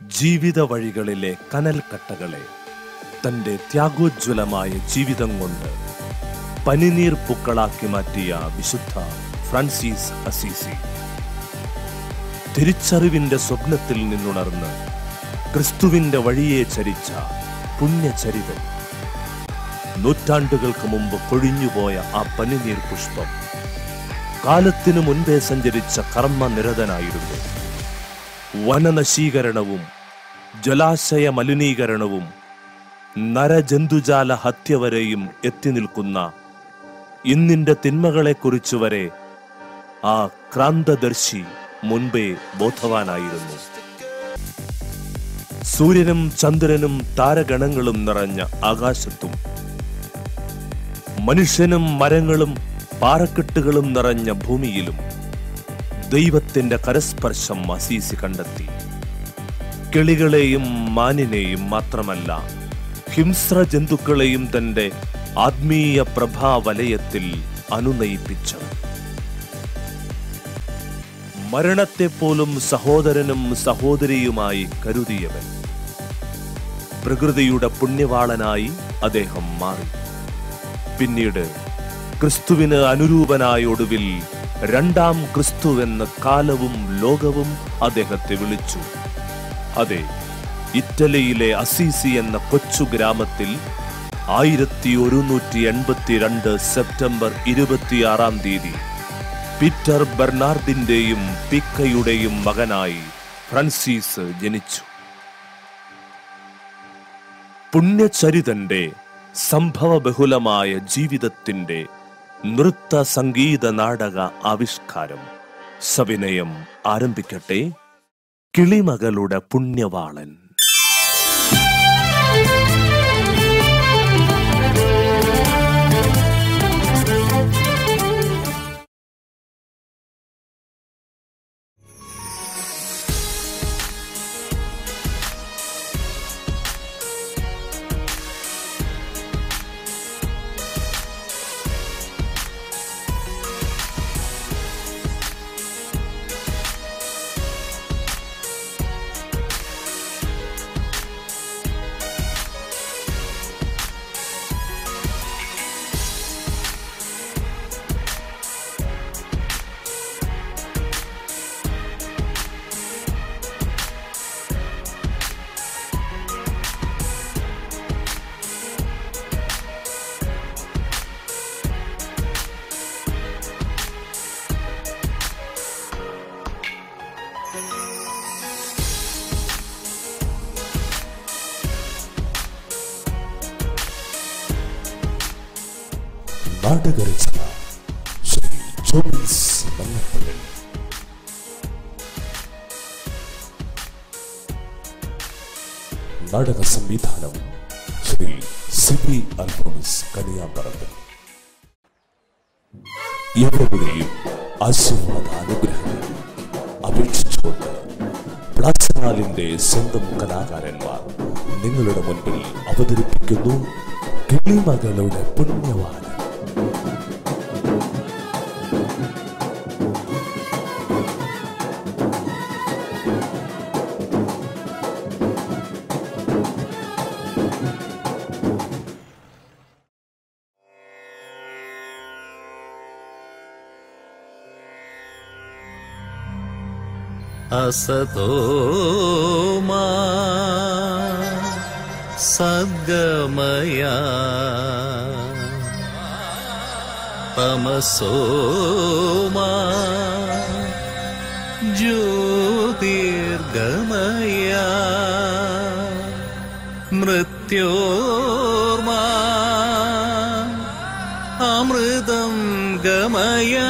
ജീവിത വഴികളിലെ കനൽക്കട്ടകളെ തന്റെ ത്യാഗോജ്വലമായ ജീവിതം കൊണ്ട് പനിനീർ പൂക്കളാക്കി മാറ്റിയ വിശുദ്ധ ഫ്രാൻസിസ് അസീസി തിരിച്ചറിവിന്റെ സ്വപ്നത്തിൽ നിന്നുണർന്ന് ക്രിസ്തുവിന്റെ വഴിയെ ചരിച്ച പുണ്യചരിതൻ നൂറ്റാണ്ടുകൾക്ക് മുമ്പ് കൊഴിഞ്ഞുപോയ ആ പനിനീർ പുഷ്പം കാലത്തിനു മുൻപേ സഞ്ചരിച്ച കർമ്മനിരതനായിരുന്നു വനനശീകരണവും ജലാശയ മലിനീകരണവും നരജന്തുജാല ഹത്യ വരെയും എത്തി നിൽക്കുന്ന ഇന്നിന്റെ തിന്മകളെക്കുറിച്ച് വരെ ആ ക്രാന്തദർശി മുൻപേ ബോധവാനായിരുന്നു സൂര്യനും ചന്ദ്രനും താരഗണങ്ങളും നിറഞ്ഞ ആകാശത്തും മനുഷ്യനും മരങ്ങളും പാറക്കെട്ടുകളും നിറഞ്ഞ ഭൂമിയിലും ദൈവത്തിന്റെ കരസ്പർശം അസീസി കണ്ടെത്തി കിളികളെയും മാനിനെയും മാത്രമല്ല ഹിംസ്ര ജന്തുക്കളെയും തന്റെ ആത്മീയ പ്രഭാവലയത്തിൽ അനുനയിപ്പിച്ചവൻ മരണത്തെ പോലും സഹോദരനും സഹോദരിയുമായി കരുതിയവൻ പ്രകൃതിയുടെ പുണ്യവാളനായി അദ്ദേഹം മാറി പിന്നീട് ക്രിസ്തുവിന് അനുരൂപനായ ഒടുവിൽ രണ്ടാം ക്രിസ്തു എന്ന കാലവും ലോകവും അദ്ദേഹത്തെ വിളിച്ചു അതെ ഇറ്റലിയിലെ അസീസി എന്ന കൊച്ചു ഗ്രാമത്തിൽ ആയിരത്തി ഒരുന്നൂറ്റി എൺപത്തിരണ്ട് സെപ്റ്റംബർ ഇരുപത്തിയാറാം തീയതി പീറ്റർ ബെർണാർഡിന്റെയും പിക്കയുടെയും മകനായി ഫ്രാൻസിസ് ജനിച്ചു പുണ്യചരിതന്റെ സംഭവബഹുലമായ ജീവിതത്തിന്റെ നൃത്ത സംഗീത നാടക ആവിഷ്കാരം സവിനയം ആരംഭിക്കട്ടെ കിളിമകളുടെ പുണ്യവാളൻ നാടകരചന ശ്രീ ജോൺസ് മല്ലപ്പള്ളി നാടക സംവിധാനം ശ്രീ സിബി അൽഫോൺസ് കനിയാമ്പറമ്പ് എവരുടെയും ആശീർവാദ അനുഗ്രഹങ്ങൾ അപേക്ഷിച്ചുകൊണ്ട് പ്ലാസനാലിന്റെ സ്വന്തം കലാകാരന്മാർ നിങ്ങളുടെ മുൻപിൽ അവതരിപ്പിക്കുന്നു കിളിമകളുടെ പുണ്യവാനം असतो मा सद्गमया तमसो मा ज्योतिर्गमया मृत्योर्मा अमृतं गमया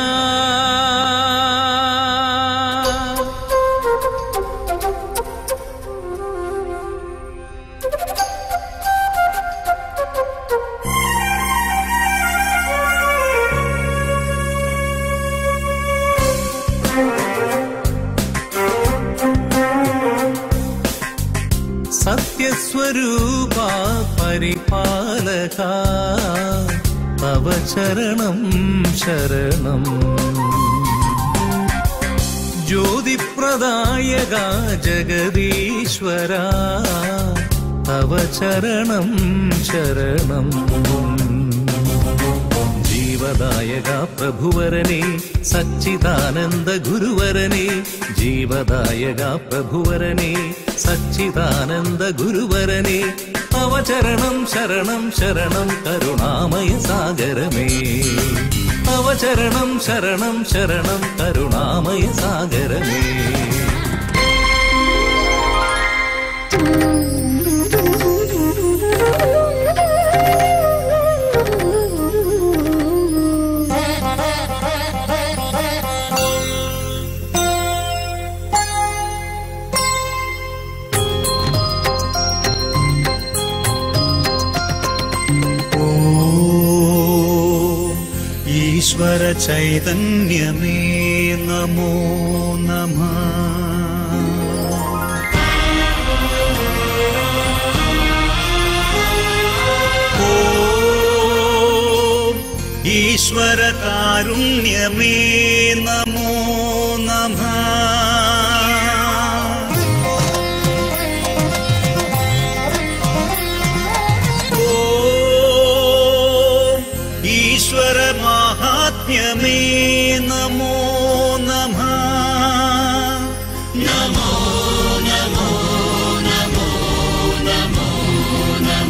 സത്യസ്വരൂപ പരിപാലക തവ ശരണം ശരണം ജ്യോതിപ്രദായക ജഗദീശ്വര തവ ചരണം ശരണം ജീവദായക പ്രഭുവരനെ സച്ചിദാനന്ദ ഗുരുവരനെ ജീവദായക പ്രഭുവരനെ സച്ചിദാനന്ദ ഗുരുവരനെ തവ ചരണം ശരണം ശരണം കരുണാമയ സാഗരമേ തവ ചരണം ശരണം ശരണം കരുണാമയ സാഗരമേ ഓം ഈശ്വര ചൈതന്യമേ നമോ നമ ഓം ഈശ്വര കാരുണ്യമേ നമോ നമ ഓം ഈശ്വര മാഹാത്മ്യമേ നമോ നമ നമോ നമോ നമോ നമോ നമ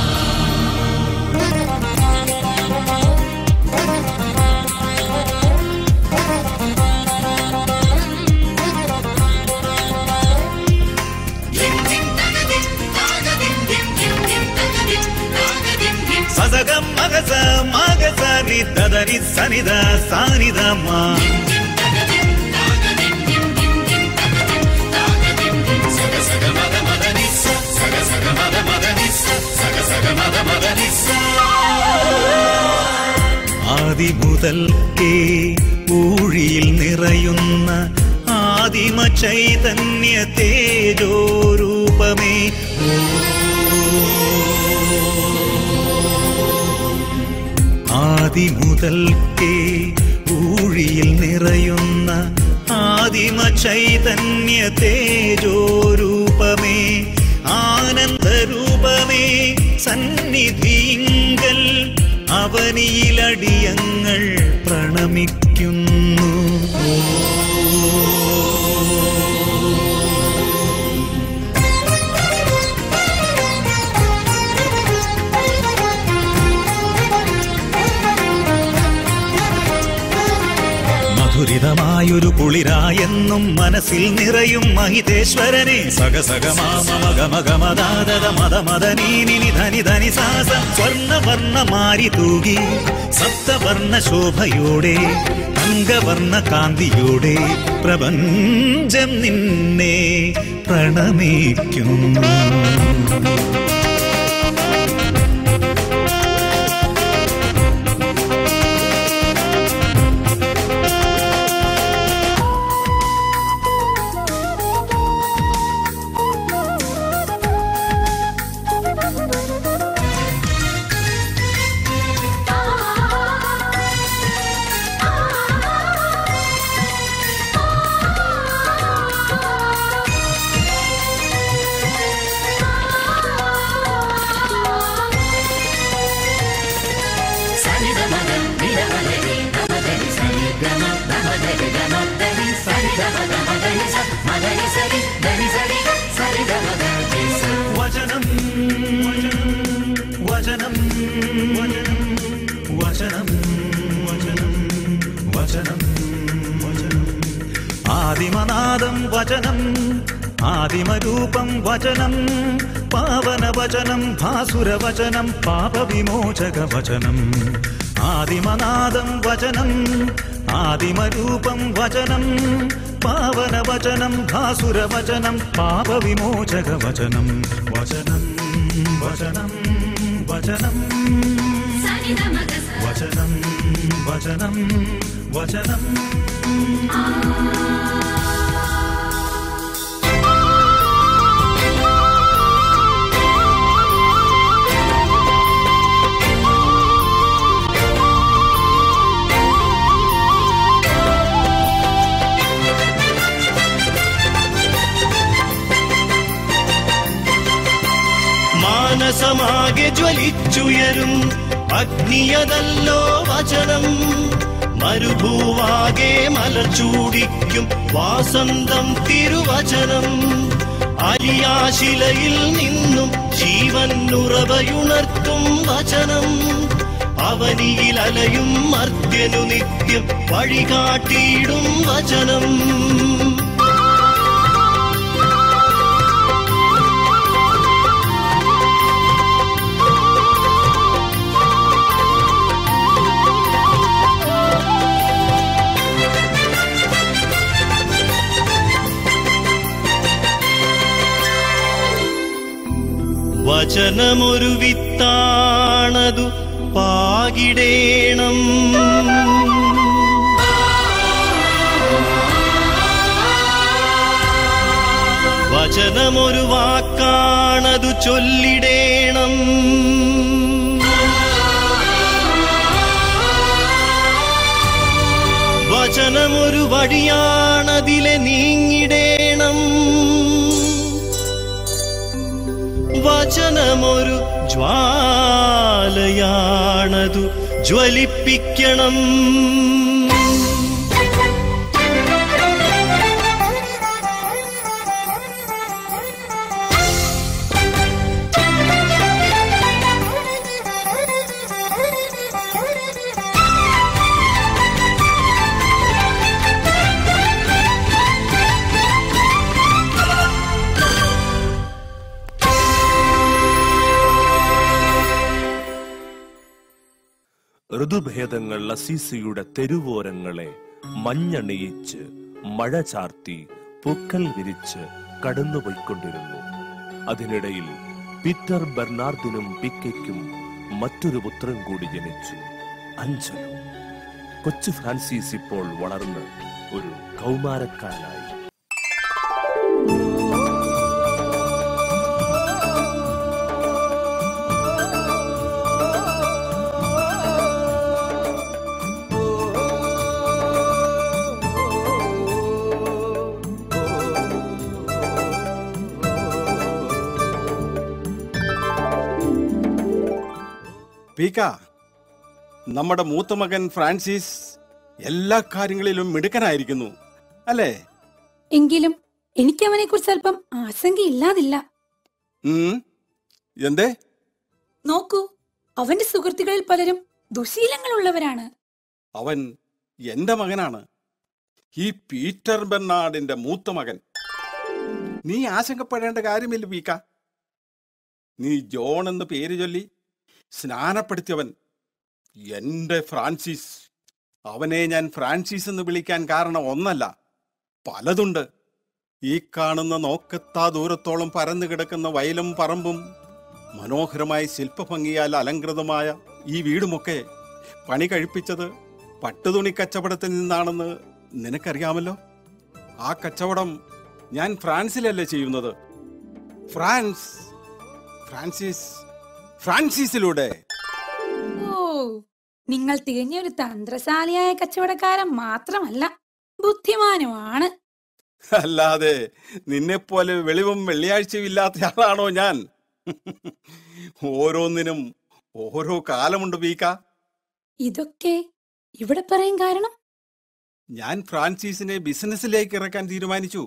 సజగం మగస మగస ని దదని సనిద సానిద మా ആദി മുതൽക്കേ ഊഴിയിൽ നിറയുന്ന ആദിമ ചൈതന്യ തേജോരൂപമേ ആദി മുതൽക്കേ ഊഴിയിൽ നിറയുന്ന ആദിമ ചൈതന്യ തേജോരൂപമേ ആനന്ദരൂപമേ സന്നിധിങ്കൽ അവനിയിലടിയങ്ങൾ പ്രണമിക്കുന്നു മധുരിതമായൊരു കുളിരായെന്നും മനസ്സിൽ നിറയും മഹിതേശ്വരനെ സഗസഗമാമഗമഗമദാദ മദമദനീനി ധനി ധനി സാസ സ്വർണവർണ്ണ മാരി തൂകി സപ്തവർണ്ണ ശോഭയോടെ തങ്കവർണ്ണ കാന്തിയോടെ പ്രപഞ്ചം നിന്നെ പ്രണമിക്കുന്നു വചനം വചനം വചനം വചനം വചനം വചനം വചനം ആദിമനാദം വചനം ആദിമരൂപം വചനം പാവനവചനം ഭാസുരവചനം പാപവിമോചക വചനം ആദിമനാദം വചനം ആദിമരൂപം വചനം പാവനവചനം ഭാസുരവചനം പാപവിമോചക വചനം വചനം വചനം വചനം വചനം വചനം വചനം Thank ലോകമാകെ ജ്വലിച്ചുയരും അഗ്നിയതല്ലോ വചനം മരുഭൂവാകെ മലർച്ചൂടിക്കും വാസന്തം തിരുവചനം അലിയാശിലയിൽ നിന്നും ജീവൻ ഉറവയുണർത്തും വചനം അവനിയിൽ അലയും മർത്യനു നിത്യം വഴികാട്ടിയിടും വചനം വചനമൊരു വിത്താണതു പാകിടേണം വചനമൊരു വാക്കാണതു ചൊല്ലിടേണം വചനമൊരു വഴിയാണതിലെ നീങ്ങിടേണം വചനമൊരു ജ്വാലയാണതു ജ്വലിപ്പിക്കണം ഋതുഭേദങ്ങൾ അസീസിയുടെ തെരുവോരങ്ങളെ മഞ്ഞണിയിച്ച് മഴ ചാർത്തി പൂക്കൽ വിരിച്ച് കടന്നുപോയിക്കൊണ്ടിരുന്നു അതിനിടയിൽ പീറ്റർ ബെർണാർഡിനും പിക്കയ്ക്കും മറ്റൊരു പുത്രൻ കൂടി ജനിച്ചു അഞ്ചലോ കൊച്ചു ഫ്രാൻസിസ് ഇപ്പോൾ വളർന്ന് ഒരു കൗമാരക്കാരനായി പീക്ക നമ്മുടെ മൂത്ത മകൻ ഫ്രാൻസിസ് എല്ലാ കാര്യങ്ങളിലും മിടുക്കനായിരിക്കുന്നു അല്ലേ എങ്കിലും എനിക്ക് അവനെ കുറിച്ച് അല്പം ആശങ്കയില്ലാതില്ല ഉം. എന്തേ നോക്കൂ അവന്റെ സുഹൃത്തുക്കളിൽ പലരും ദുശീലങ്ങളുള്ളവരാണ് അവൻ എന്റെ മകനാണ് ഈ പീറ്റർ ബെർണാഡിന്റെ മൂത്ത മകൻ നീ ആശങ്കപ്പെടേണ്ട കാര്യമില്ല പീക്ക നീ ജോൺ എന്ന് പേര് ചൊല്ലി സ്നാനപ്പെടുത്തിയവൻ എന്റെ ഫ്രാൻസിസ് അവനെ ഞാൻ ഫ്രാൻസിസ് എന്ന് വിളിക്കാൻ കാരണം ഒന്നല്ല പലതുണ്ട് ഈ കാണുന്ന നോക്കെത്താ ദൂരത്തോളം പരന്നു കിടക്കുന്ന വയലും പറമ്പും മനോഹരമായ ശില്പഭംഗിയാൽ അലങ്കൃതമായ ഈ വീടുമൊക്കെ പണി കഴിപ്പിച്ചത് പട്ടുതുണി കച്ചവടത്തിൽ നിന്നാണെന്ന് നിനക്കറിയാമല്ലോ ആ കച്ചവടം ഞാൻ ഫ്രാൻസിലല്ലേ ചെയ്യുന്നത് ഫ്രാൻസ് ഫ്രാൻസിസ് ഫ്രാൻസിസിലൂടെ ഓ നിങ്ങൾ തികഞ്ഞ ഒരു തന്ത്രശാലിയായ കച്ചവടക്കാരൻ മാത്രമല്ല ബുദ്ധിമാനുമാണ് അല്ലാതെ നിന്നെപ്പോലെ വെളിവും വെള്ളിയാഴ്ചയും ഇല്ലാത്ത ആളാണോ ഞാൻ ഓരോന്നിനും ഓരോ കാലമുണ്ട് പീക്ക ഇതൊക്കെ ഇവിടെ പറയും കാരണം ഞാൻ ഫ്രാൻസിസിനെ ബിസിനസ്സിലേക്ക് ഇറക്കാൻ തീരുമാനിച്ചു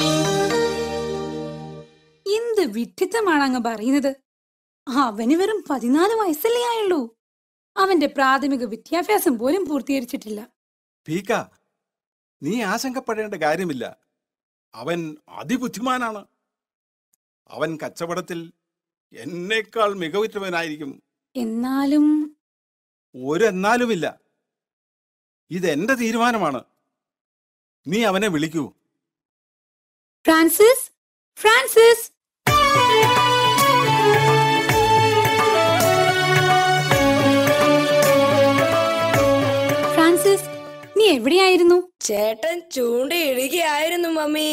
എന്ത് വിഡ്ഢിത്തമാണ് അങ്ങ് പറയുന്നത് അവന് വെറും പതിനാല് വയസ്സല്ലേ ആയുള്ളൂ അവന്റെ പ്രാഥമിക വിദ്യാഭ്യാസം പോലും പൂർത്തീകരിച്ചിട്ടില്ല പീക്ക നീ ആശങ്കപ്പെടേണ്ട കാര്യമില്ല അവൻ അതിബുദ്ധിമാനാണ് അവൻ കച്ചവടത്തിൽ എന്നേക്കാൾ മികവുറ്റവനായിരിക്കും എന്നാലും ഒരെന്നാലുമില്ല ഇതെന്റെ തീരുമാനമാണ് നീ അവനെ വിളിക്കൂ ഫ്രാൻസിസ് ഫ്രാൻസിസ് ഫ്രാൻസിസ് നീ എവിടെയായിരുന്നു ചേട്ടൻ ചൂണ്ടയിടുകയായിരുന്നു മമ്മി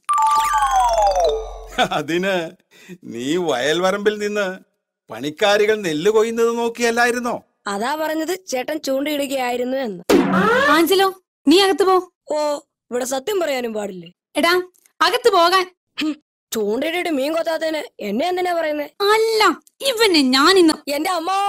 അതിന് നീ വയൽവരമ്പിൽ നിന്ന് പണിക്കാരികൾ നെല്ല് കൊയ്യുന്നത് നോക്കിയല്ലായിരുന്നോ അതാ പറഞ്ഞത് ചേട്ടൻ ചൂണ്ടയിടുകയായിരുന്നു എന്ന് ആഞ്ചലോ നീ അകത്ത് പോ ഓ ഇവിടെ സത്യം പറയാനും പാടില്ലേ എടാ അകത്ത് പോകാൻ ഹും, ചൂണ്ടയിട്ടിട്ട് മീൻ കൊത്താത്തതിന് എന്നെ എന്തിനാ പറയുന്നത് അല്ല ഇവനെ ഞാൻ ഇന്ന് എന്റെ അമ്മോ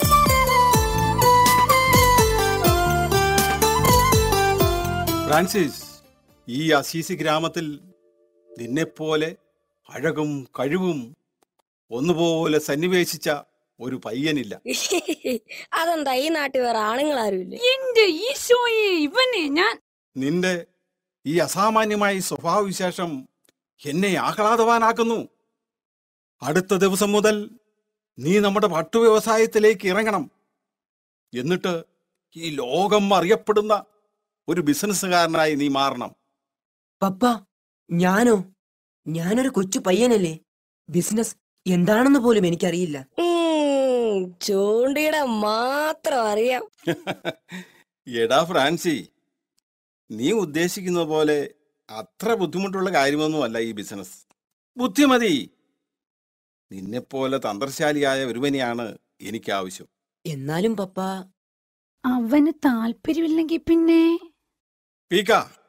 ഫ്രാൻസിസ് ഈ അസീസി ഗ്രാമത്തിൽ നിന്നെപ്പോലെ അഴകും കഴിവും ഒന്നുപോലെ സന്നിവേശിച്ച ഒരു പയ്യനില്ല അതെന്താ ഈ നാട്ടിൽ വേറെ ആണുങ്ങളാരുമില്ലേ എന്റെ ഈശോയെ ഇവനെ ഞാൻ നിന്റെ ഈ അസാമാന്യമായ സ്വഭാവവിശേഷം എന്നെ ആഹ്ലാദവാനാക്കുന്നു അടുത്ത ദിവസം മുതൽ നീ നമ്മുടെ പട്ടു വ്യവസായത്തിലേക്ക് ഇറങ്ങണം എന്നിട്ട് ഈ ലോകം അറിയപ്പെടുന്ന ഒരു ബിസിനസ്സുകാരനായി നീ മാറണം പപ്പ ഞാനോ ഞാനൊരു കൊച്ചു പയ്യനല്ലേ ബിസിനസ് എന്താണെന്ന് പോലും എനിക്കറിയില്ല ഉം, ചൂണ്ടയുടെ മാത്രം അറിയാം എടാ ഫ്രാൻസി നീ ഉദ്ദേശിക്കുന്ന പോലെ അത്ര ബുദ്ധിമുട്ടുള്ള കാര്യമൊന്നുമല്ല ഈ ബിസിനസ് ബുദ്ധിമതി നിന്നെപ്പോലെ തന്ത്രശാലിയായ ഒരുവനെയാണ് എനിക്ക് ആവശ്യം എന്നാലും പപ്പ അവന് താല്പര്യമില്ലെങ്കിൽ പിന്നെ പീക്ക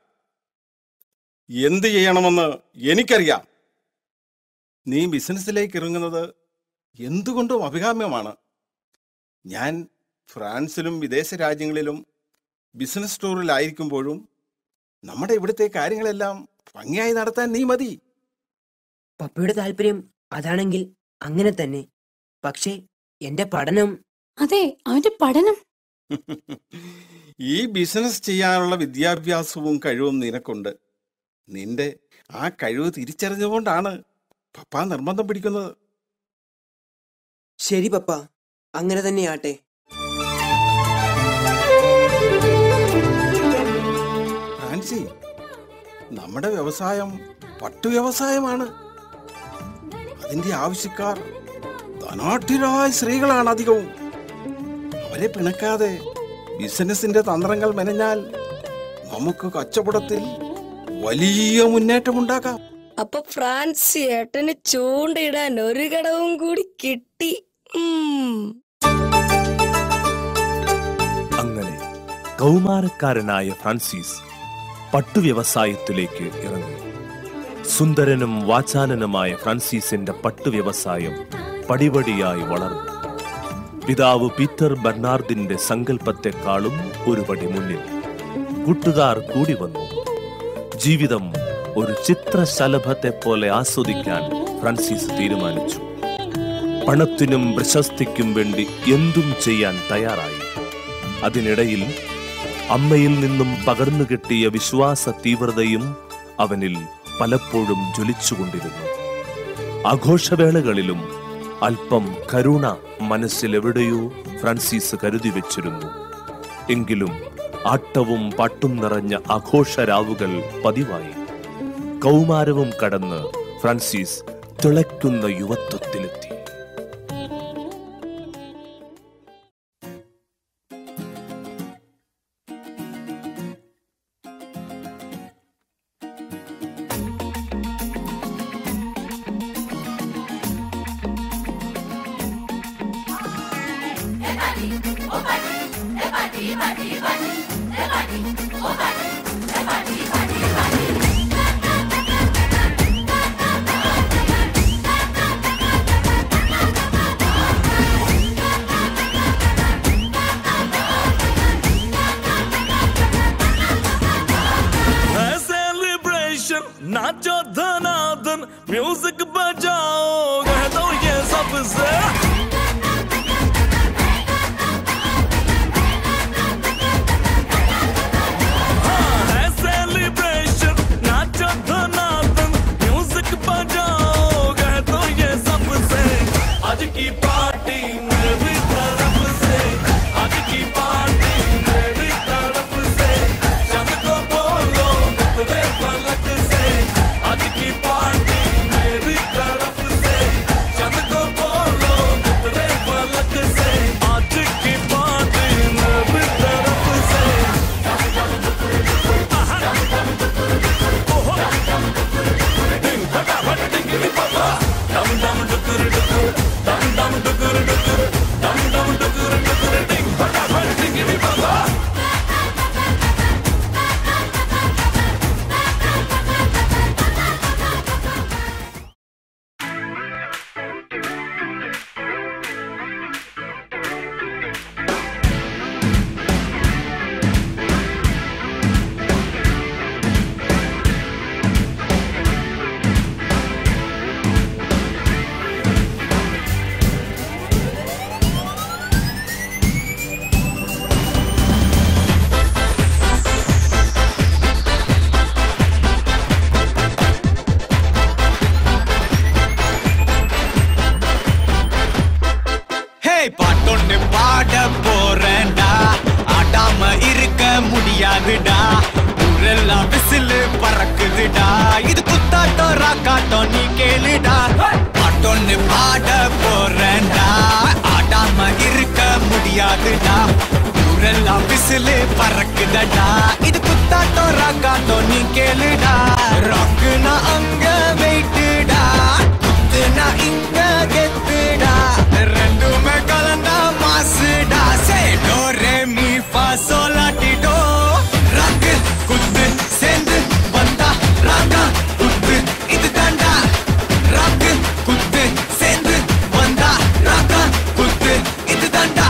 എന്ത് ചെയ്യണമെന്ന് എനിക്കറിയാം നീ ബിസിനസ്സിലേക്ക് ഇറങ്ങുന്നത് എന്തുകൊണ്ടും അഭികാമ്യമാണ് ഞാൻ ഫ്രാൻസിലും വിദേശ രാജ്യങ്ങളിലും ബിസിനസ് ടൂറിലായിരിക്കുമ്പോഴും നമ്മുടെ ഇവിടുത്തെ കാര്യങ്ങളെല്ലാം ഭംഗിയായി നടത്താൻ നീ മതി പപ്പയുടെ താല്പര്യം അതാണെങ്കിൽ അങ്ങനെ തന്നെ പക്ഷേ എന്റെ പഠനം അതെ അവന്റെ പഠനം ഈ ബിസിനസ് ചെയ്യാനുള്ള വിദ്യാഭ്യാസവും കഴിവും നിനക്കുണ്ട് നിന്റെ ആ കഴിവ് തിരിച്ചറിഞ്ഞുകൊണ്ടാണ് പപ്പ നിർബന്ധം പിടിക്കുന്നത് ശരി പപ്പ അങ്ങനെ തന്നെയാട്ടെ ഫ്രാൻസി നമ്മുടെ വ്യവസായം പട്ടു വ്യവസായമാണ് അതിന്റെ ആവശ്യക്കാർ ധനാഠ്യരായ സ്ത്രീകളാണ് അധികവും അവരെ പിണക്കാതെ ബിസിനസിന്റെ തന്ത്രങ്ങൾ മെനഞ്ഞാൽ നമുക്ക് കച്ചവടത്തിൽ വലിയ മുന്നേറ്റമുണ്ടാക്കാം അപ്പൊ ഫ്രാൻസി ഏട്ടന് ചൂണ്ടയിടാൻ ഒരു കടവും കൂടി കിട്ടി ഉം. അങ്ങനെ കൗമാരക്കാരനായ ഫ്രാൻസിസ് പട്ടുവ്യവസായത്തിലേക്ക് ഇറങ്ങി സുന്ദരനും വാചാലനുമായ ഫ്രാൻസിസിന്റെ പട്ടുവ്യവസായം പടിപടിയായി വളർന്നു പിതാവ് പീറ്റർ ബെർണാർഡിന്റെ സങ്കല്പത്തെക്കാളും ഒരു പടി മുന്നിൽ കൂട്ടുകാർ കൂടി വന്നു ജീവിതം ഒരു ചിത്രശലഭത്തെ പോലെ ആസ്വദിക്കാൻ ഫ്രാൻസിസ് തീരുമാനിച്ചു പണത്തിനും പ്രശസ്തിക്കും വേണ്ടി എന്തും ചെയ്യാൻ തയ്യാറായി അതിനിടയിൽ അമ്മയിൽ നിന്നും പകർന്നു കിട്ടിയ വിശ്വാസ തീവ്രതയും അവനിൽ പലപ്പോഴും ജ്വലിച്ചുകൊണ്ടിരുന്നു ആഘോഷവേളകളിലും അല്പം കരുണ മനസ്സിലെവിടെയോ ഫ്രാൻസിസ് കരുതി വെച്ചിരുന്നു എങ്കിലും ആട്ടവും പാട്ടും നിറഞ്ഞ ആഘോഷരാവുകൾ പതിവായി കൗമാരവും കടന്ന് ഫ്രാൻസിസ് തിളയ്ക്കുന്ന യുവത്വത്തിലെത്തി सेलिब्रेशन नाचो धनादन म्यूजिक बजाओ कह दो ये सबसे सेलिब्रेशन नाचो धनादन म्यूजिक बजाओ कह दो ये सबसे आज की पार्टी मेरी तरफ से आज की पार्टी मेरी तरफ से जब को बोलो तुम्हें पलक से आज की पार्टी मेरी கேளுடா ஊரெல்லாம் விசிலு பறக்குதுடா இது குத்தாட்டம் ராக்காட்டம் நீ கேளுடா பாட்டொன்னு பாட போறேன்டா ஆடாம இருக்க முடியாதுடா ஊரெல்லாம் விசிலு பறக்குதடா இது குத்தாட்டம் ராக்காட்டம் நீ கேளுடா ராக்குனா அங்க வெயிட்டுடா குத்துனா இங்க கெத்துடா ரெண்டுமே கலந்தா மாசுடா சே டோ ரே மீ ஃபா சோலாட்டிடோ ராக்கு குத்து சேர்ந்து வந்தா ராகா குத்து இது தாண்டா ராக்கு குத்து சேர்ந்து வந்தா ராகா குத்து இது தாண்டா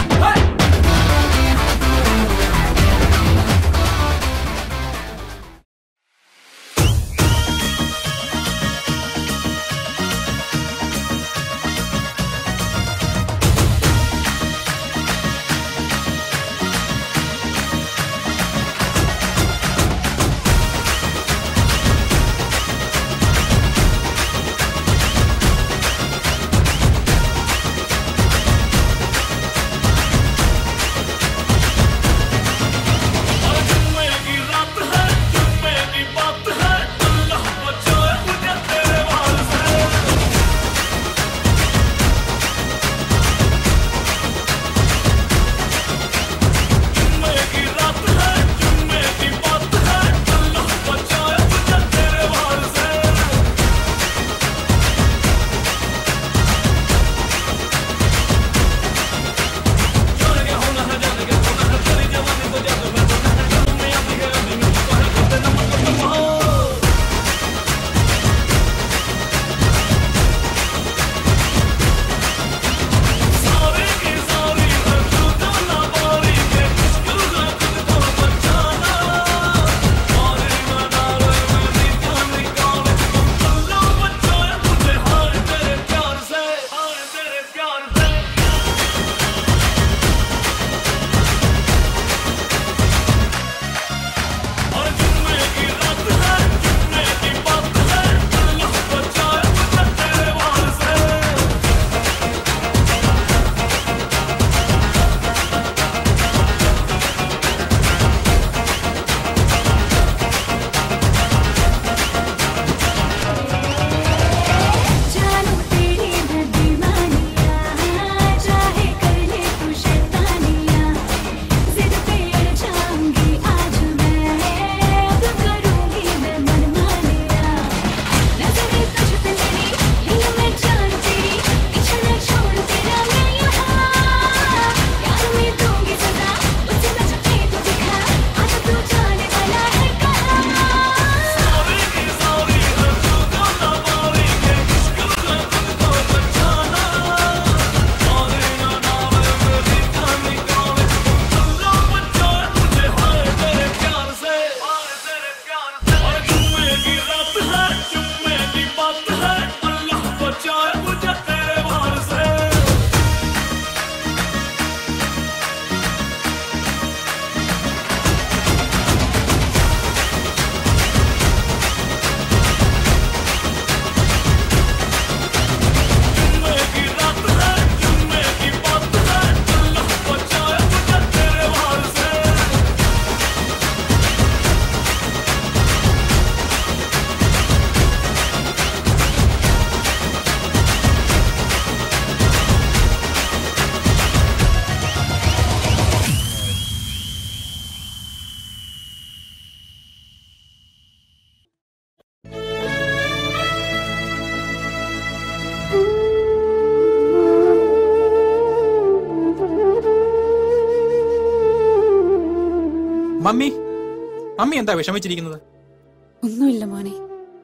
മമ്മി മമ്മി എന്താ വിഷമിച്ചിരിക്കുന്നത് ഒന്നുമില്ല മോനെ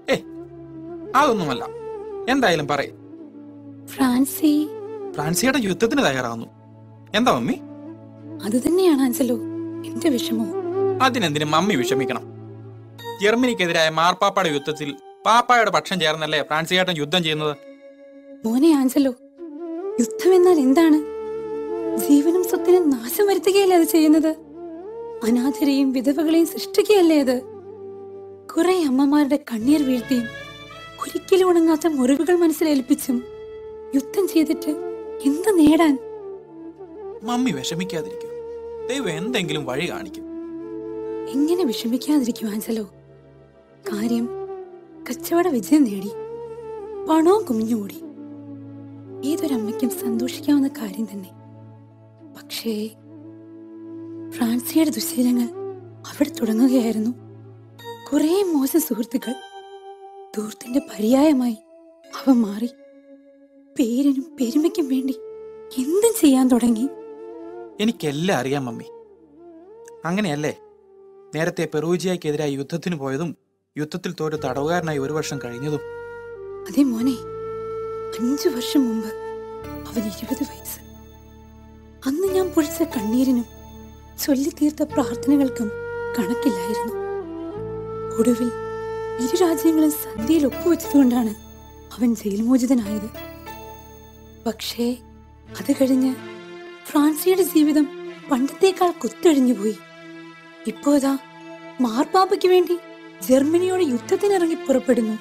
അതൊന്നുമല്ല എന്തായാലും പറയ് ഫ്രാൻസി ഫ്രാൻസിയുടെ യുദ്ധത്തിന് തയ്യാറാവുന്നു എന്താ മമ്മി അത് തന്നെയാണ് ആൻസലോ എന്റെ വിഷമവും അതിനെന്തിന് മമ്മി വിഷമിക്കണം ജർമ്മനിക്കെതിരായ മാർപ്പാപ്പയുടെ യുദ്ധത്തിൽ പാപ്പായുടെ പക്ഷം ചേർന്നല്ലേ ഫ്രാൻസിയേട്ടൻ യുദ്ധം ചെയ്യുന്നത് മോനെ ആൻസലോ യുദ്ധം എന്നാൽ എന്താണ് ജീവനും സ്വത്തിനും നാശം വരുത്തുകയല്ലേ അത് ചെയ്യുന്നത് അനാഥരെയും വിധവകളെയും സൃഷ്ടിക്കുകയല്ലേ അത് കുറെ അമ്മമാരുടെ കണ്ണീർ വീഴ്ത്തിയും ഒരിക്കലും ഉണങ്ങാത്ത മുറിവുകൾ മനസ്സിലേൽപ്പിച്ചും യുദ്ധം ചെയ്തിട്ട് എന്ത് നേടാൻ മമ്മി വിഷമിക്കാതിരിക്കും ദൈവം എന്തെങ്കിലും വഴി കാണിക്കും എങ്ങനെ വിഷമിക്കാതിരിക്കും ആഞ്ചലോ കാര്യം കച്ചവട വിജയം നേടി പണവും കുമിഞ്ഞുകൂടി ഏതൊരമ്മയ്ക്കും സന്തോഷിക്കാവുന്ന കാര്യം തന്നെ പക്ഷേ ഫ്രാൻസിയുടെ ദുശീലങ്ങൾ അവിടെ തുടങ്ങുകയായിരുന്നു കുറേ മോശം സുഹൃത്തുക്കൾ ദൂരത്തിന്റെ പര്യായമായി അവ മാറി പേരിനും പെരുമയ്ക്കും വേണ്ടി എന്തും ചെയ്യാൻ തുടങ്ങി എനിക്കെല്ലാം അറിയാം മമ്മി അങ്ങനെയല്ലേ നേരത്തെ പെറൂജിയക്കെതിരായി യുദ്ധത്തിന് പോയതും യുദ്ധത്തിൽ തോറ്റ തടവുകാരനായി ഒരു വർഷം കഴിഞ്ഞതും അതെ മോനെ അഞ്ചു വർഷം മുമ്പ് അവൻ ഇരുപത് വയസ്സ് അന്ന് ഞാൻ പൊഴിച്ച കണ്ണീരിനും ചൊല്ലിത്തീർത്ത പ്രാർത്ഥനകൾക്കും കണക്കില്ലായിരുന്നു ഒടുവിൽ ഇരു രാജ്യങ്ങളും സന്ധിയിൽ ഒപ്പുവെച്ചതുകൊണ്ടാണ് അവൻ ജയിൽ മോചിതനായത് പക്ഷേ അത് കഴിഞ്ഞ് ഫ്രാൻസിയുടെ ജീവിതം പണ്ടത്തേക്കാൾ കുത്തൊഴിഞ്ഞുപോയി ഇപ്പോതാ മാർപ്പാപ്പയ്ക്ക് വേണ്ടി ജർമ്മനിയോട് യുദ്ധത്തിനിറങ്ങി പുറപ്പെടുന്നു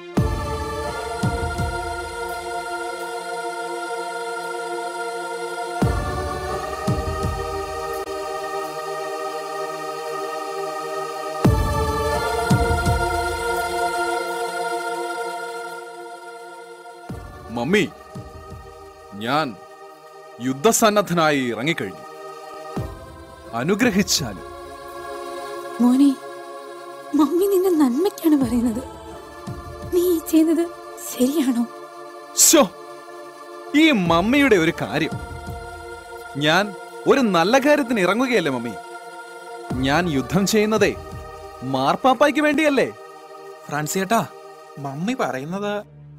മമ്മി ഞാൻ യുദ്ധസന്നദ്ധനായി ഇറങ്ങിക്കഴിഞ്ഞു അനുഗ്രഹിച്ചാലും മോനെ മമ്മി നിന്റെ നന്മയ്ക്കാണ് പറയുന്നത് നീ ഈ ചെയ്യുന്നത് ശരിയാണോ ശോ ഈ മമ്മിയുടെ ഒരു കാര്യം ഞാൻ ഒരു നല്ല കാര്യത്തിന് ഇറങ്ങുകയല്ലേ മമ്മി ഞാൻ യുദ്ധം ചെയ്യുന്നതേ മാർപ്പാപ്പായ്ക്ക് വേണ്ടിയല്ലേ ഫ്രാൻസിയേട്ടാ മമ്മി പറയുന്നത്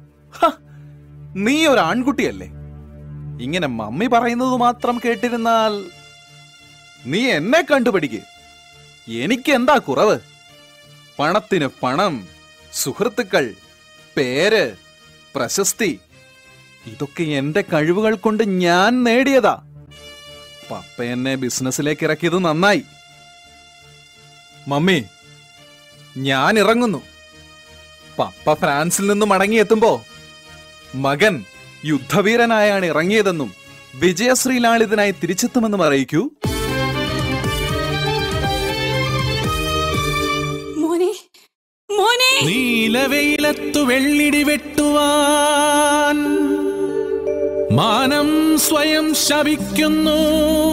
നീ ഒരു ആൺകുട്ടിയല്ലേ ഇങ്ങനെ മമ്മി പറയുന്നത് മാത്രം കേട്ടിരുന്നാൽ നീ എന്നെ കണ്ടുപിടിക്ക് എനിക്ക് എന്താ കുറവ് പണത്തിന് പണം സുഹൃത്തുക്കൾ പേര് പ്രശസ്തി ഇതൊക്കെ എന്റെ കഴിവുകൾ കൊണ്ട് ഞാൻ നേടിയതാ പപ്പ എന്നെ ബിസിനസ്സിലേക്ക് ഇറക്കിയത് നന്നായി മമ്മി ഞാൻ ഇറങ്ങുന്നു പപ്പ ഫ്രാൻസിൽ നിന്ന് മടങ്ങിയെത്തുമ്പോ മകൻ യുദ്ധവീരനായാണ് ഇറങ്ങിയതെന്നും വിജയശ്രീലാളിതനായി തിരിച്ചെത്തുമെന്നും അറിയിക്കൂ മോനെ മോനെ നീലവെയിലത്തു വെള്ളിടി വെട്ടുവാൻ മാനം സ്വയം ശപിക്കുന്നു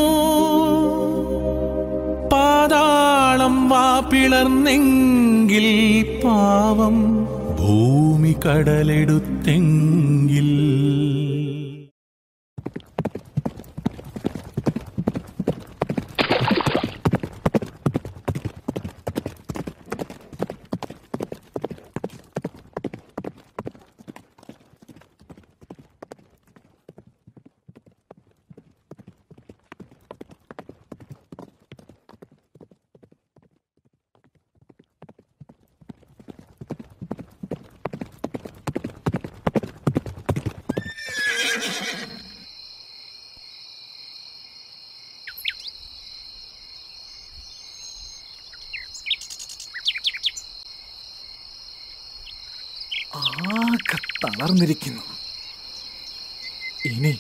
പാതാളം വാ പിളർന്നെങ്കിൽ പാവം ഭൂമി കടലെടുത്തെങ്കിൽ ആകെ തളർന്നിരിക്കുന്നു ഇനി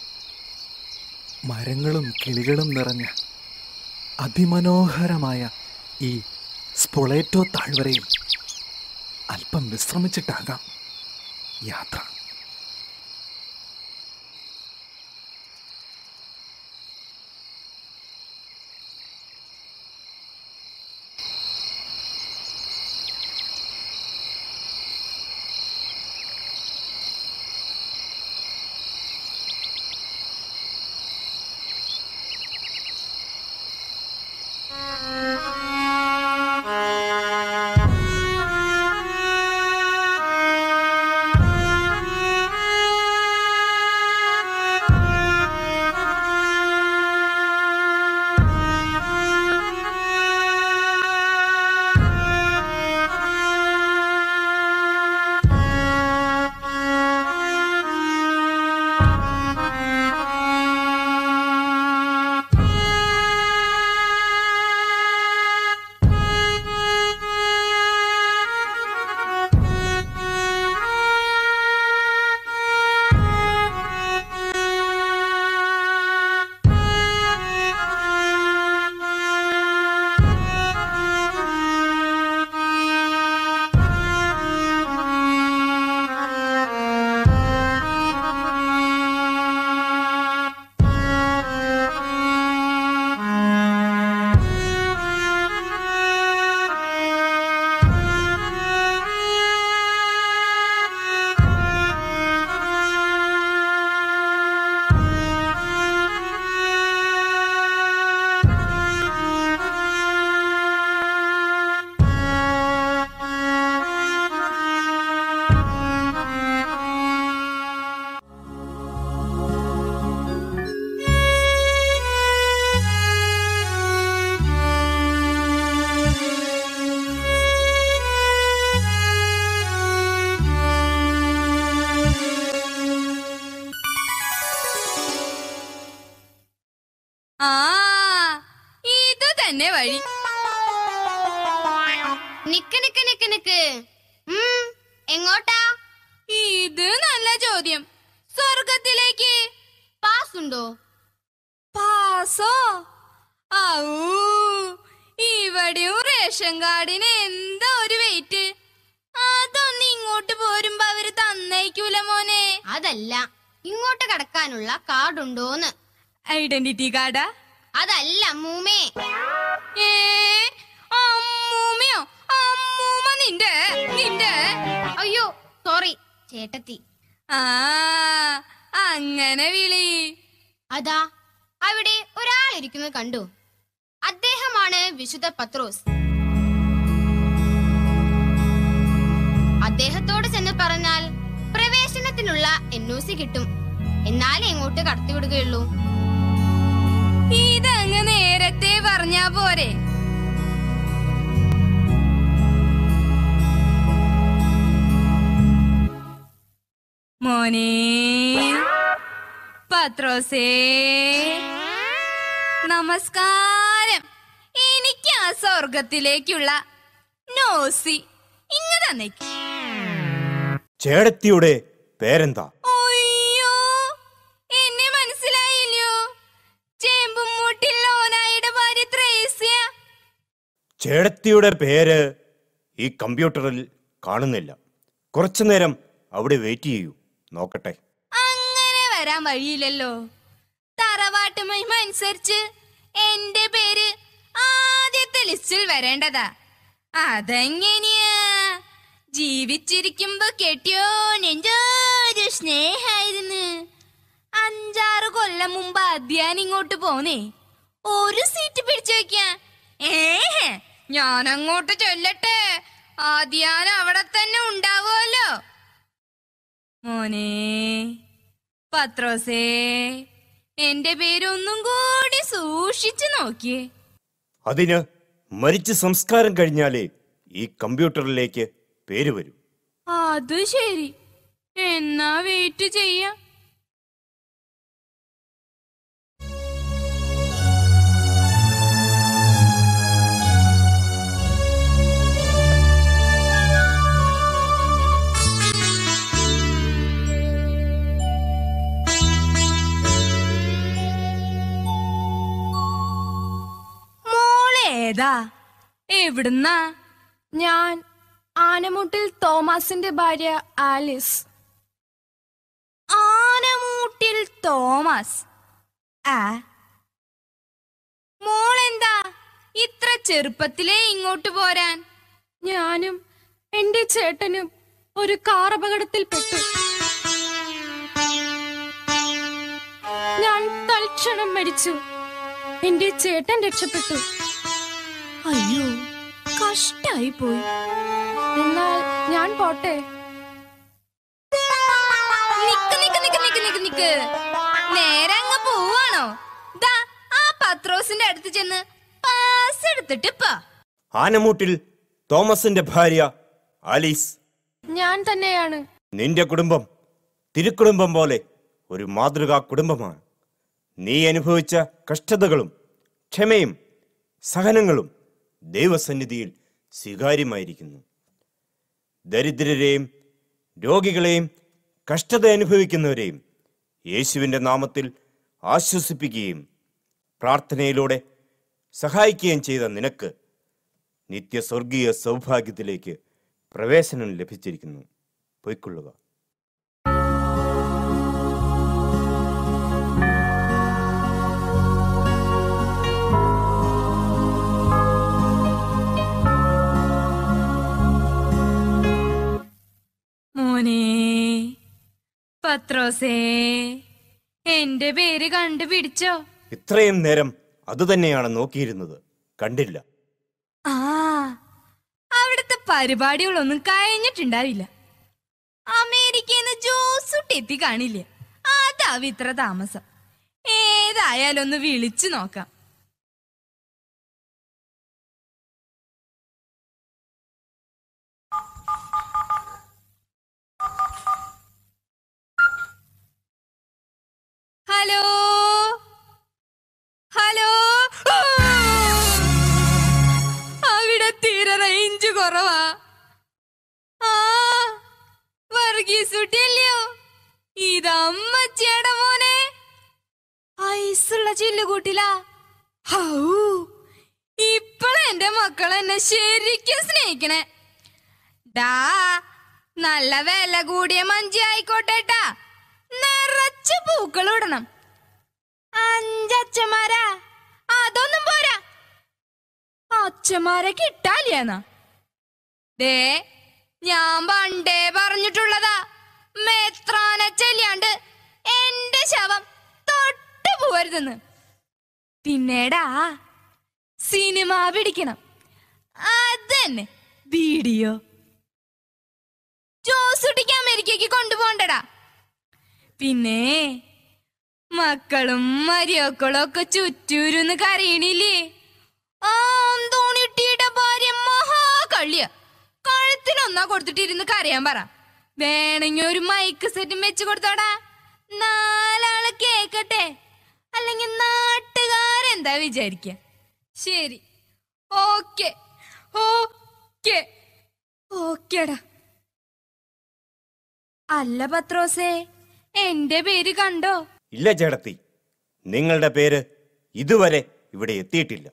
മരങ്ങളും കിളികളും നിറഞ്ഞ അതിമനോഹരമായ ഈ സ്പൊളേറ്റോ താഴ്വരയിൽ അല്പം വിശ്രമിച്ചിട്ടാകാം യാത്ര തന്നെ വഴി നിക്ക് നിക്ക് നിക്ക് നിക്ക് ഉം, എങ്ങോട്ടാ ഇത് നല്ല ചോദ്യം സ്വർഗത്തിലേക്ക് പാസ് ഉണ്ടോ പാസോ ഔ ഇവിടെയും റേഷൻ കാർഡിന് എന്താ ഒരു വെയിറ്റ് അതൊന്നും ഇങ്ങോട്ട് പോരുമ്പോ അവര് തന്നേക്കൂല മോനെ അതല്ല ഇങ്ങോട്ട് കടക്കാനുള്ള കാർഡ് ഉണ്ടോന്ന് ഐഡന്റിറ്റി കാർഡാ അതല്ല മൂമേ ഏ അമ്മൂമ്മയോ അമ്മൂമ്മ നിന്റെ നിന്റെ അയ്യോ സോറി ചേട്ടത്തി ആ അങ്ങനെ വിളി അതാ അവിടെ ഒരാൾ ഇരിക്കുന്നത് കണ്ടു അദ്ദേഹമാണ് വിശുദ്ധ പത്രോസ് അദ്ദേഹത്തോട് ചെന്ന് പറഞ്ഞാൽ പ്രവേശനത്തിനുള്ള എൻ ഒ സി കിട്ടും എന്നാലേ ഇങ്ങോട്ട് കടത്തിവിടുകയുള്ളൂ ഇതങ്ങ് നേരത്തെ പറഞ്ഞാ പോരെ മോനെ പത്രോസേ നമസ്കാരം എനിക്ക് ആ സ്വർഗത്തിലേക്കുള്ള നോസി ഇങ്ങ് തന്നേക്ക് ചേടത്തിയുടെ പേരെന്താ അയ്യോ എന്നെ മനസ്സിലായില്ലയോ ചേമ്പും മൂട്ടിൽ ഓനായുടെ ഭാര്യ ത്രേസ്യ ചേടത്തിയുടെ പേര് ഈ കമ്പ്യൂട്ടറിൽ കാണുന്നില്ല കുറച്ചു നേരം അവിടെ വെയിറ്റ് ചെയ്യൂ നോക്കട്ടെ അങ്ങനെ വരാൻ വഴിയില്ലല്ലോ തറവാട്ട് മഹിമ അനുസരിച്ച് എന്റെ പേര് ആദ്യത്തെ ലിസ്റ്റിൽ വരേണ്ടതാ അതെങ്ങനെയാ ജീവിച്ചിരിക്കുമ്പോ കെട്ടിയോ നെഞ്ചൊരു സ്നേഹായിരുന്നു അഞ്ചാറ് കൊല്ലം മുമ്പ് അധ്യാൻ ഇങ്ങോട്ട് പോന്നേ ഒരു സീറ്റ് പിടിച്ചു വെക്കാ ഏഹ് ഞാൻ അങ്ങോട്ട് ചൊല്ലട്ടെ ആദ്യാൻ അവിടെ തന്നെ ഉണ്ടാവുമല്ലോ മോനെ പത്രോസേ എന്റെ പേരൊന്നും കൂടി സൂക്ഷിച്ചു നോക്കിയേ അതിന് മരിച്ച് സംസ്കാരം കഴിഞ്ഞാലേ ഈ കമ്പ്യൂട്ടറിലേക്ക് പേര് വരും അത് ശരി എന്നാ വെയിറ്റ് ചെയ്യാം മോളേതാ എവിടുന്നാ ഞാൻ ആനമുട്ടിൽ തോമസിന്റെ ഭാര്യ ആലിസ് ആനമൂട്ടിൽ തോമസ് ആ മോളെന്താ ഇത്ര ചെറുപ്പത്തിലേ ഇങ്ങോട്ട് പോരാൻ ഞാനും എന്റെ ചേട്ടനും ഒരു കാർ അപകടത്തിൽ പെട്ടു ഞാൻ തൽക്ഷണം മരിച്ചു എന്റെ ചേട്ടൻ രക്ഷപ്പെട്ടു അയ്യോ കഷ്ടായി പോയി എന്നാൽ ഞാൻ പോട്ടെ നിക്ക് നിക്ക് നിക്ക് നിക്ക് നിക്ക് നിക്ക് നേരെ അങ്ങ് പോവാണോ ദാ ആ പത്രോസിന്റെ അടുത്ത് ചെന്ന് പാസ് എടുത്തിട്ട് പോ ആനമൂട്ടിൽ തോമസിന്റെ ഭാര്യ ആലീസ് ഞാൻ തന്നെയാണ് നിന്റെ കുടുംബം തിരുക്കുടുംബം പോലെ ഒരു മാതൃകാ കുടുംബമാണ് നീ അനുഭവിച്ച കഷ്ടതകളും ക്ഷമയും സഹനങ്ങളും ദൈവസന്നിധിയിൽ സ്വീകാര്യമായിരിക്കുന്നു ദരിദ്രരെയും രോഗികളെയും കഷ്ടത അനുഭവിക്കുന്നവരെയും യേശുവിൻ്റെ നാമത്തിൽ ആശ്വസിപ്പിക്കുകയും പ്രാർത്ഥനയിലൂടെ സഹായിക്കുകയും ചെയ്ത നിനക്ക് നിത്യസ്വർഗീയ സൗഭാഗ്യത്തിലേക്ക് പ്രവേശനം ലഭിച്ചിരിക്കുന്നു പൊയ്ക്കൊള്ളുക മോനെ പത്രോസേ എന്റെ പേര് കണ്ടുപിടിച്ചോ ഇത്രയും നേരം അതുതന്നെയാണ് നോക്കിയിരുന്നത് കണ്ടില്ല ആ അവിടുത്തെ പരിപാടികളൊന്നും കഴിഞ്ഞിട്ടുണ്ടാവില്ല അമേരിക്കയിൽ നിന്ന് ജോസൂട്ട് എത്തി കാണില്ല അതാവും ഇത്ര താമസം ഏതായാലും ഒന്ന് വിളിച്ചു നോക്കാം ഹലോ ഹലോ കുറവാ ആ വർഗീസ് കുട്ടിയല്ലയോ ഇതമ്മച്ചിയുടെ മോനെ ഐസുള്ള ചില്ലുകൂട്ടിലാ ഹൗ ഇപ്പഴെന്റെ മക്കൾ എന്നെ ശരിക്കും സ്നേഹിക്കണേ ഡാ നല്ല വില കൂടിയ മഞ്ചി ആയിക്കോട്ടെട്ടാ നിറച്ച് പൂക്കൾ ഇടണം അഞ്ചച്ചമാരാ അതൊന്നും പോരാ അച്ഛന്മാരെ കിട്ടാലിയെന്നാ ദേ ഞാൻ പണ്ടേ പറഞ്ഞിട്ടുള്ളതാ മെത്രാനെ ചെല്ലാണ്ട് എന്റെ ശവം തൊട്ട് പോവരുതെന്ന് പിന്നീടാ സിനിമ പിടിക്കണം അതന്നെ വീഡിയോ ജോസുട്ടിക്ക് അമേരിക്കക്ക് കൊണ്ടുപോണ്ടടാ പിന്നെ മക്കളും മരിയക്കളും ഒക്കെ ചുറ്റൂരുന്ന് കരയണില്ലേ ആ അന്തോണിട്ടിയുടെ ഭാര്യ മഹാകള്ളിയ കഴുത്തിനൊന്നാ കൊടുത്തിട്ടിരുന്ന് കരയാൻ പറ വേണമെങ്കിൽ ഒരു മൈക്ക് സെറ്റും വെച്ച് കൊടുത്തോടാ നാലാള് കേക്കട്ടെ അല്ലെങ്കിൽ നാട്ടുകാരെന്താ വിചാരിക്ക ശരി ഓക്കെ ഓക്കെ ഓക്കേടാ അല്ല പത്രോസേ എന്റെ പേര് കണ്ടോ ഇല്ല ചേട്ടത്തി നിങ്ങളുടെ പേര് ഇതുവരെ ഇവിടെ എത്തിയിട്ടില്ല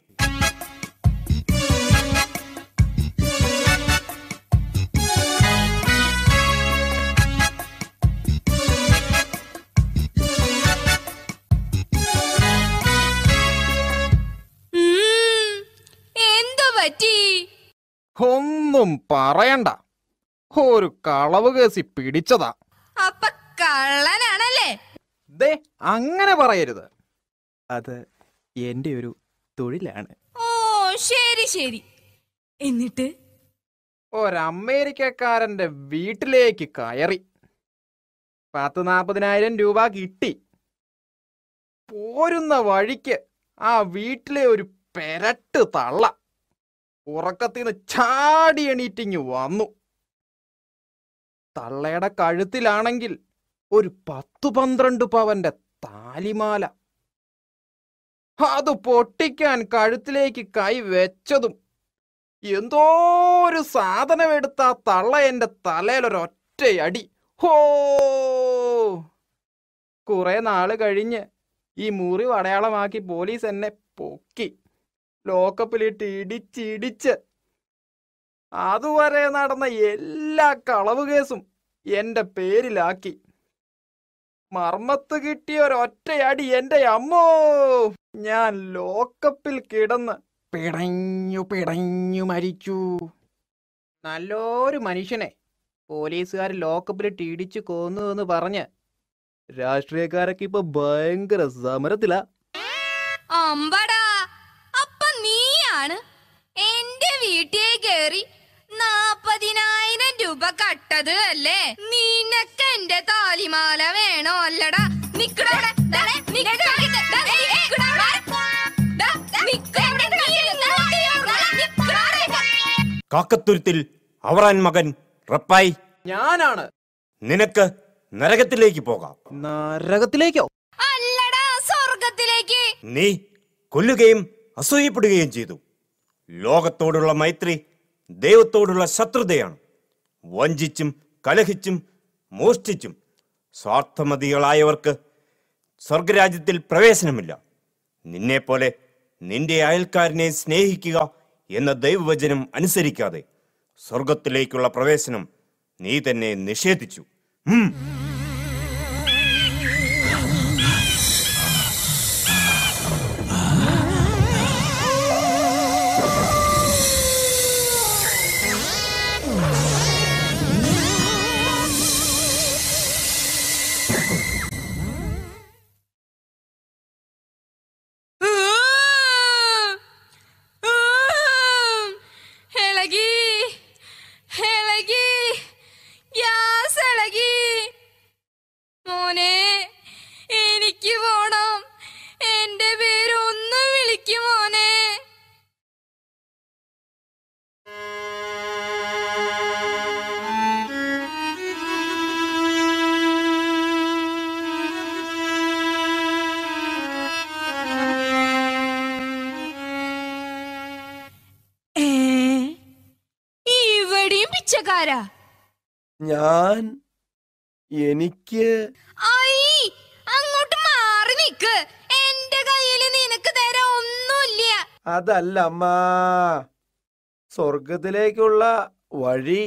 ഉം, എന്തു പറ്റി ഒന്നും പറയണ്ട ഒരു കളവ് കേസി പിടിച്ചതാ അപ്പൊ കള്ളനാണല്ലേ ദേ അങ്ങനെ പറയരുത് അത് എന്റെ ഒരു തൊഴിലാണ് ഓ ശരി ശരി എന്നിട്ട് ഒരമേരിക്കക്കാരന്റെ വീട്ടിലേക്ക് കയറി പത്ത് നാപ്പതിനായിരം രൂപ കിട്ടി പോരുന്ന വഴിക്ക് ആ വീട്ടിലെ ഒരു പെരട്ട് തള്ള ഉറക്കത്തിന്ന് ചാടി എണീറ്റിങ് വന്നു തള്ളയുടെ കഴുത്തിലാണെങ്കിൽ ഒരു പത്തു പന്ത്രണ്ട് പവന്റെ താലിമാല അത് പൊട്ടിക്കാൻ കഴുത്തിലേക്ക് കൈ വെച്ചതും എന്തോ ഒരു സാധനം എടുത്ത ആ തള്ള എന്റെ തലയിലൊരൊറ്റയടി ഹോ കുറെ നാള് കഴിഞ്ഞ് ഈ മുറി അടയാളമാക്കി പോലീസ് എന്നെ പൊക്കി ലോക്കപ്പിലിട്ട് ഇടിച്ചിടിച്ച് അതുവരെ നടന്ന എല്ലാ കളവ് കേസും എന്റെ പേരിലാക്കി മർമ്മത്ത് കിട്ടിയ ഒരൊറ്റയടി എന്റെ അമ്മോ ഞാൻ ലോക്കപ്പിൽ കിടന്ന് പിടഞ്ഞു പിടഞ്ഞു മരിച്ചു നല്ലൊരു മനുഷ്യനെ പോലീസുകാർ ലോക്കപ്പിലിട്ട് ഇടിച്ചു കൊന്നു എന്ന് പറഞ്ഞ് രാഷ്ട്രീയക്കാരൊക്കെ ഇപ്പൊ ഭയങ്കര സമരത്തിലാ അമ്പടാ അപ്പൊ നീയാണ് എന്റെ വീട്ടിൽ കേറി നാപ്പതിനായിരം രൂപ കട്ടത് അല്ലേ നിനക്ക് എന്റെ താലിമാല വേണോ അല്ലടാ നിക്കടവിടെ കാക്കത്തുരുത്തിൽ അവറാൻ മകൻ റപ്പായി ഞാനാണ് നിനക്ക് നരകത്തിലേക്ക് പോകാം നരകത്തിലേക്കോ അല്ലടാ സ്വർഗത്തിലേക്ക് നീ കൊല്ലുകയും അസൂയപ്പെടുകയും ചെയ്തു ലോകത്തോടുള്ള മൈത്രി ദൈവത്തോടുള്ള ശത്രുതയാണ് വഞ്ചിച്ചും കലഹിച്ചും മോഷ്ടിച്ചും സ്വാർത്ഥമതികളായവർക്ക് സ്വർഗരാജ്യത്തിൽ പ്രവേശനമില്ല നിന്നെപ്പോലെ നിന്റെ അയൽക്കാരനെ സ്നേഹിക്കുക എന്ന ദൈവവചനം അനുസരിക്കാതെ സ്വർഗത്തിലേക്കുള്ള പ്രവേശനം നീ തന്നെ നിഷേധിച്ചു ഉം. ഇളകി ഇളകി ഗ്യാസ് ഇളകി വേഴ്ചക്കാരാ ഞാൻ എനിക്ക് ഐ അങ്ങോട്ട് മാറി നിക്ക് എന്റെ കയ്യില് നിനക്ക് തരാൻ ഒന്നുമില്ല അതല്ല അമ്മാ സ്വർഗത്തിലേക്കുള്ള വഴി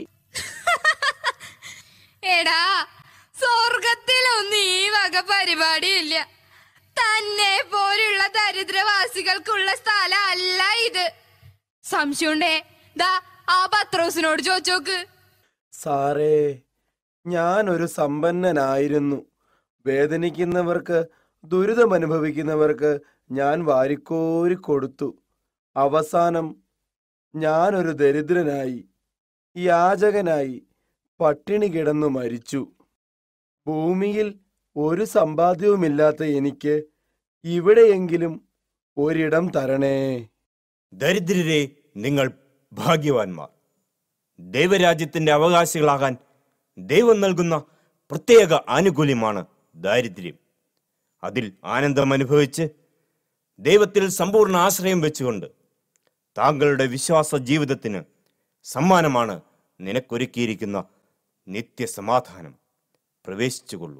എടാ സ്വർഗത്തിലൊന്നും ഈ വക പരിപാടിയില്ല തന്നെ പോലുള്ള ദരിദ്രവാസികൾക്കുള്ള സ്ഥലം അല്ല ഇത് സംശയമുണ്ടേ ദാ ആ പത്രോസിനോട് ചോദിച്ചോക്ക് സാറേ ഞാൻ ഒരു സമ്പന്നനായിരുന്നു വേദനിക്കുന്നവർക്ക് ദുരിതമനുഭവിക്കുന്നവർക്ക് ഞാൻ വാരിക്കോരി കൊടുത്തു അവസാനം ഞാനൊരു ദരിദ്രനായി യാചകനായി പട്ടിണി കിടന്നു മരിച്ചു ഭൂമിയിൽ ഒരു സമ്പാദ്യവുമില്ലാത്ത എനിക്ക് ഇവിടെയെങ്കിലും ഒരിടം തരണേ ദരിദ്രരെ നിങ്ങൾ ഭാഗ്യവാന്മാർ ദൈവരാജ്യത്തിന്റെ അവകാശികളാകാൻ ദൈവം നൽകുന്ന പ്രത്യേക ആനുകൂല്യമാണ് ദാരിദ്ര്യം അതിൽ ആനന്ദം അനുഭവിച്ച് ദൈവത്തിൽ സമ്പൂർണ്ണ ആശ്രയം വെച്ചുകൊണ്ട് താങ്കളുടെ വിശ്വാസ ജീവിതത്തിന് സമ്മാനമാണ് നിനക്കൊരുക്കിയിരിക്കുന്ന നിത്യസമാധാനം പ്രവേശിച്ചുകൊള്ളൂ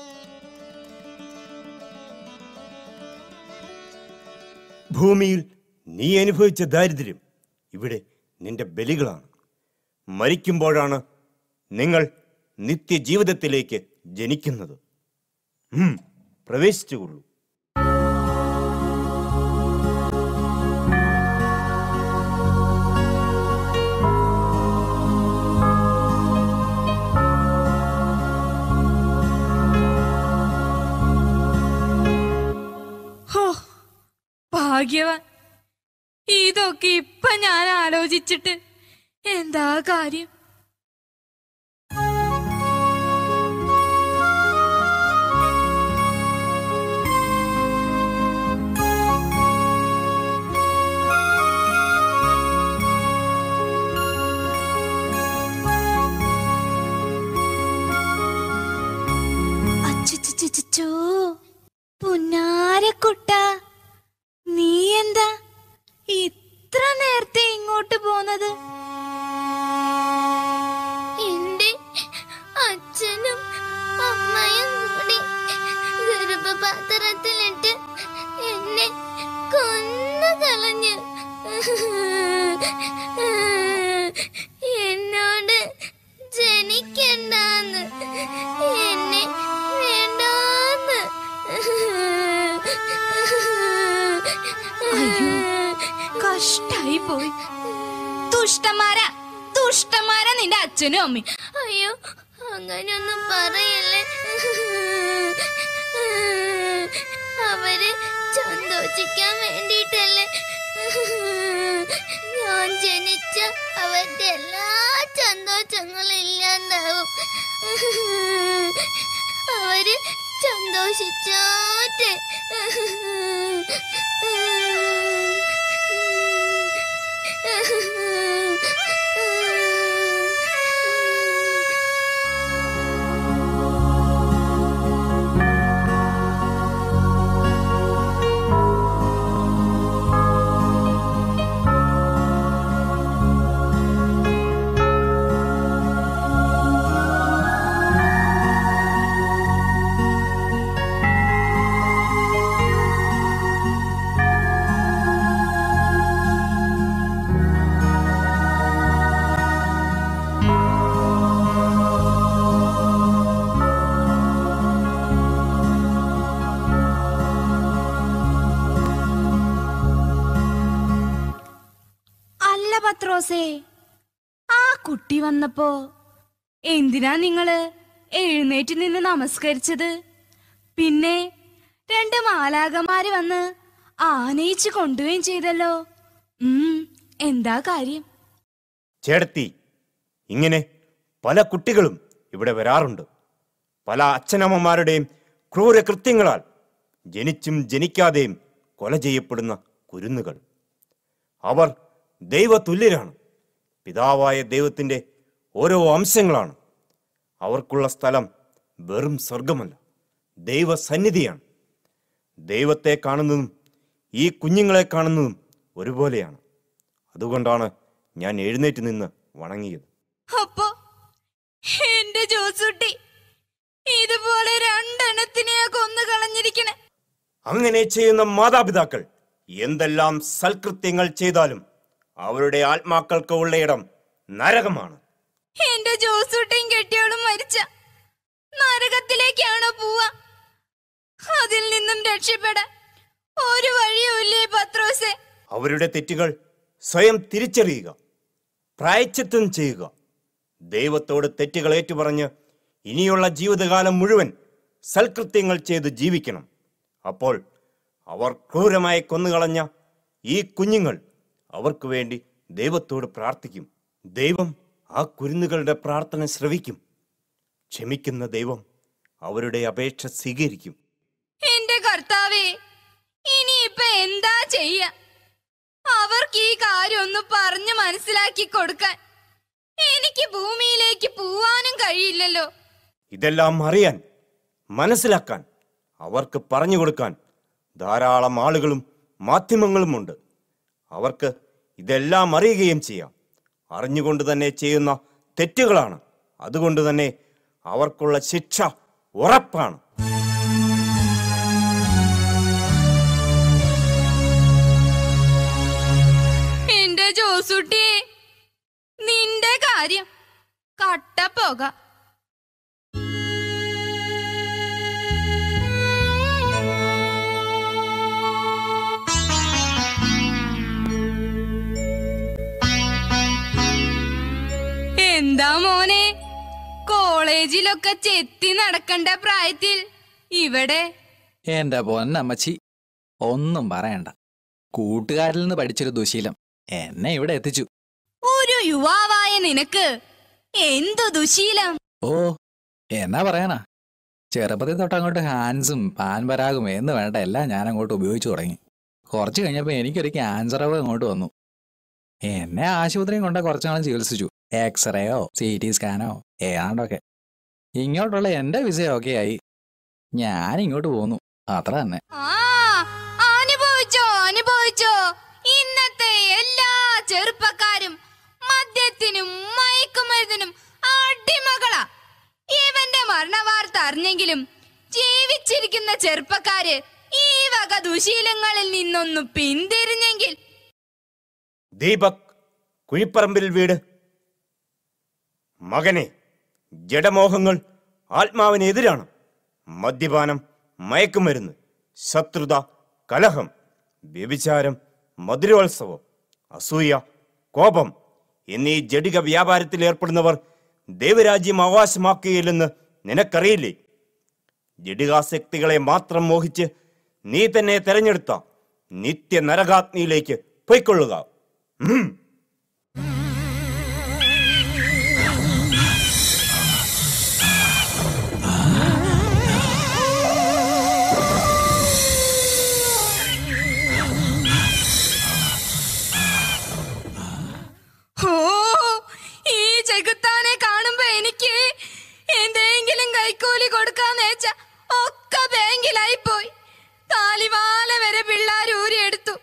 ഭൂമിയിൽ നീ അനുഭവിച്ച ദാരിദ്ര്യം ഇവിടെ നിന്റെ ബലികളാണ് മരിക്കുമ്പോഴാണ് നിങ്ങൾ നിത്യജീവിതത്തിലേക്ക് ജനിക്കുന്നത് ഉം, പ്രവേശിച്ചുകൊള്ളൂ ഹോ ഭാഗ്യവാൻ ഇതൊക്കെ ഇപ്പൊ ഞാൻ ആലോചിച്ചിട്ട് എന്താ കാര്യം അച്ചച്ചച്ചച്ചോ പുന്നാരക്കുട്ട നീ എന്താ ഇത്ര നേരത്തെ ഇങ്ങോട്ട് പോന്നത് എന്റെ അച്ഛനും അമ്മയും കൂടി ഗർഭപാത്രത്തിലിട്ട് എന്നെ കൊന്നു കളഞ്ഞു എന്നോട് ജനിക്കണ്ടാന്ന് എന്നെ വേണ്ടാന്ന് അയ്യോ കഷ്ടായി പോയി ദുഷ്ടന്മാരാ ദുഷ്ടന്മാരാ നിന്റെ അച്ഛനും അമ്മയും അയ്യോ അങ്ങനെയൊന്നും പറയല്ലേ അവര് സന്തോഷിക്കാൻ വേണ്ടിട്ടല്ലേ ഞാൻ ജനിച്ച അവരുടെ എല്ലാ സന്തോഷങ്ങളും ഇല്ലാണ്ടാവും അവര് സന്തോഷിച്ചോട്ടെ അല്ല പത്രോസേ ആ കുട്ടി വന്നപ്പോ എന്തിനാ നിങ്ങള് എഴുന്നേറ്റ് നിന്ന് നമസ്കരിച്ചത് പിന്നെ രണ്ട് മാലാകമാര് വന്ന് ആനയിച്ച് കൊണ്ടുപോവുകയും ചെയ്തല്ലോ ഉം എന്താ കാര്യം ചേടത്തി ഇങ്ങനെ പല കുട്ടികളും ഇവിടെ വരാറുണ്ട് പല അച്ഛനമ്മമാരുടെയും ക്രൂര കൃത്യങ്ങളാൽ ജനിച്ചും ജനിക്കാതെയും കൊല ചെയ്യപ്പെടുന്ന കുരുന്നുകൾ അവർ ദൈവതുല്യരാണ് പിതാവായ ദൈവത്തിൻ്റെ ഓരോ അംശങ്ങളാണ് അവർക്കുള്ള സ്ഥലം വെറും സ്വർഗമല്ല ദൈവസന്നിധിയാണ് ദൈവത്തെ കാണുന്നതും ഈ കുഞ്ഞുങ്ങളെ കാണുന്നതും ഒരുപോലെയാണ് അതുകൊണ്ടാണ് ഞാൻ എഴുന്നേറ്റ് നിന്ന് വണങ്ങിയത് അപ്പൊ എന്റെ ജോസുട്ടി ഇതുപോലെ രണ്ടെണ്ണത്തിനെയാ കൊന്നു കളഞ്ഞിരിക്കണേ അങ്ങനെ ചെയ്യുന്ന മാതാപിതാക്കൾ എന്തെല്ലാം സൽകൃത്യങ്ങൾ ചെയ്താലും അവരുടെ ആത്മാക്കൾക്ക് ഉള്ളയിടം നരകമാണ് എന്റെ ജോസൂട്ടിയും കെട്ടിയോളും മരിച്ച നരകത്തിലേക്കാണോ പോവാ അതിൽ നിന്നും രക്ഷപ്പെടാൻ ഒരു വഴിയുമില്ലേ പത്രോസെ അവരുടെ തെറ്റുകൾ സ്വയം തിരിച്ചറിയുക പ്രായച്ചിത്തം ചെയ്യുക ദൈവത്തോട് തെറ്റുകൾ ഏറ്റുപറഞ്ഞ് ഇനിയുള്ള ജീവിതകാലം മുഴുവൻ സൽകൃത്യങ്ങൾ ചെയ്ത് ജീവിക്കണം അപ്പോൾ അവർ ക്രൂരമായി കൊന്നുകളഞ്ഞ ഈ കുഞ്ഞുങ്ങൾ അവർക്ക് വേണ്ടി ദൈവത്തോട് പ്രാർത്ഥിക്കും ദൈവം ആ കുരുന്നുകളുടെ പ്രാർത്ഥന ശ്രവിക്കും ക്ഷമിക്കുന്ന ദൈവം അവരുടെ അപേക്ഷ സ്വീകരിക്കും എന്റെ കർത്താവേ ഇനിയിപ്പൊ എന്താ ചെയ്യ അവർക്ക് ഈ കാര്യം ഒന്ന് പറഞ്ഞു മനസ്സിലാക്കി കൊടുക്കാൻ എനിക്ക് ഭൂമിയിലേക്ക് പോവാനും കഴിയില്ലല്ലോ ഇതെല്ലാം അറിയാൻ മനസ്സിലാക്കാൻ അവർക്ക് പറഞ്ഞു കൊടുക്കാൻ ധാരാളം ആളുകളും മാധ്യമങ്ങളുമുണ്ട് അവർക്ക് ഇതെല്ലാം അറിയുകയും ചെയ്യാം അറിഞ്ഞുകൊണ്ട് തന്നെ ചെയ്യുന്ന തെറ്റുകളാണ് അതുകൊണ്ട് തന്നെ അവർക്കുള്ള ശിക്ഷ ഉറപ്പാണ് എന്റെ ജോസുട്ടിയെ നിന്റെ കാര്യം കട്ടപ്പോക എന്താ മോനെ കോളേജിലൊക്കെ ചെത്തി നടക്കണ്ട പ്രായത്തിൽ ഇവിടെ എന്റെ പൊന്നമ്മച്ചി ഒന്നും പറയണ്ട കൂട്ടുകാരിൽ നിന്ന് പഠിച്ചൊരു ദുശീലം എന്നെ ഇവിടെ എത്തിച്ചു ഒരു യുവാവായ നിനക്ക് എന്തു ദുശീലം ഓ എന്നാ പറയാനാ ചെറുപ്പത്തിൽ തൊട്ട് അങ്ങോട്ട് ഹാൻസും പാൻപരാഗും എന്ന് വേണ്ട എല്ലാം ഞാൻ അങ്ങോട്ട് ഉപയോഗിച്ചു തുടങ്ങി കുറച്ച് കഴിഞ്ഞപ്പോൾ എനിക്കൊരു ക്യാൻസർ രോഗം അങ്ങോട്ട് വന്നു എന്നെ ആശുപത്രിയും കൊണ്ട് കുറച്ചു നാളും ചികിത്സിച്ചു എക്സ്റേയോ സി ടി സ്കാനോ ഏതാണ്ടൊക്കെ ഇങ്ങോട്ടുള്ള എൻ്റെ വിസയൊക്കെ ആയി ഞാൻ ഇങ്ങോട്ട് പോന്നു അത്ര തന്നെ ആ അനുഭവിച്ചോ അനുഭവിച്ചോ ഇന്നത്തെ എല്ലാ ചെറുപ്പക്കാരും മദ്യത്തിനും മയക്കുമരുന്നിനും അടിമകളാ ഇവന്റെ മരണവാർത്ത അറിഞ്ഞെങ്കിലും ജീവിച്ചിരിക്കുന്ന ചെറുപ്പക്കാര് ഈ വക ദുശീലങ്ങളിൽ നിന്നൊന്നു പിന്തിരിഞ്ഞെങ്കിൽ ദീപക് കുഴിപ്പറമ്പിൽ വീട് മകനെ ജഡമോഹങ്ങൾ ആത്മാവിനെതിരാണ് മദ്യപാനം മയക്കുമരുന്ന് ശത്രുത കലഹം വ്യഭിചാരം മധുരോത്സവം അസൂയ കോപം എന്നീ ജഡിക വ്യാപാരത്തിൽ ഏർപ്പെടുന്നവർ ദൈവരാജ്യം അവകാശമാക്കുകയില്ലെന്ന് നിനക്കറിയില്ലേ ജഡികാസക്തികളെ മാത്രം മോഹിച്ച് നീ തന്നെ തെരഞ്ഞെടുത്ത നിത്യ നരകാഗ്നിയിലേക്ക് പൊയ്ക്കൊള്ളുക ഉം. ഓ ഈ ചെകുത്താനെ കാണുമ്പോ എനിക്ക് എന്തെങ്കിലും കൈക്കൂലി കൊടുക്കാന്ന് വെച്ച ഒക്കെ ബാങ്കിലായി പോയി താലിമാല വരെ പിള്ളാർ ഊരിയെടുത്തു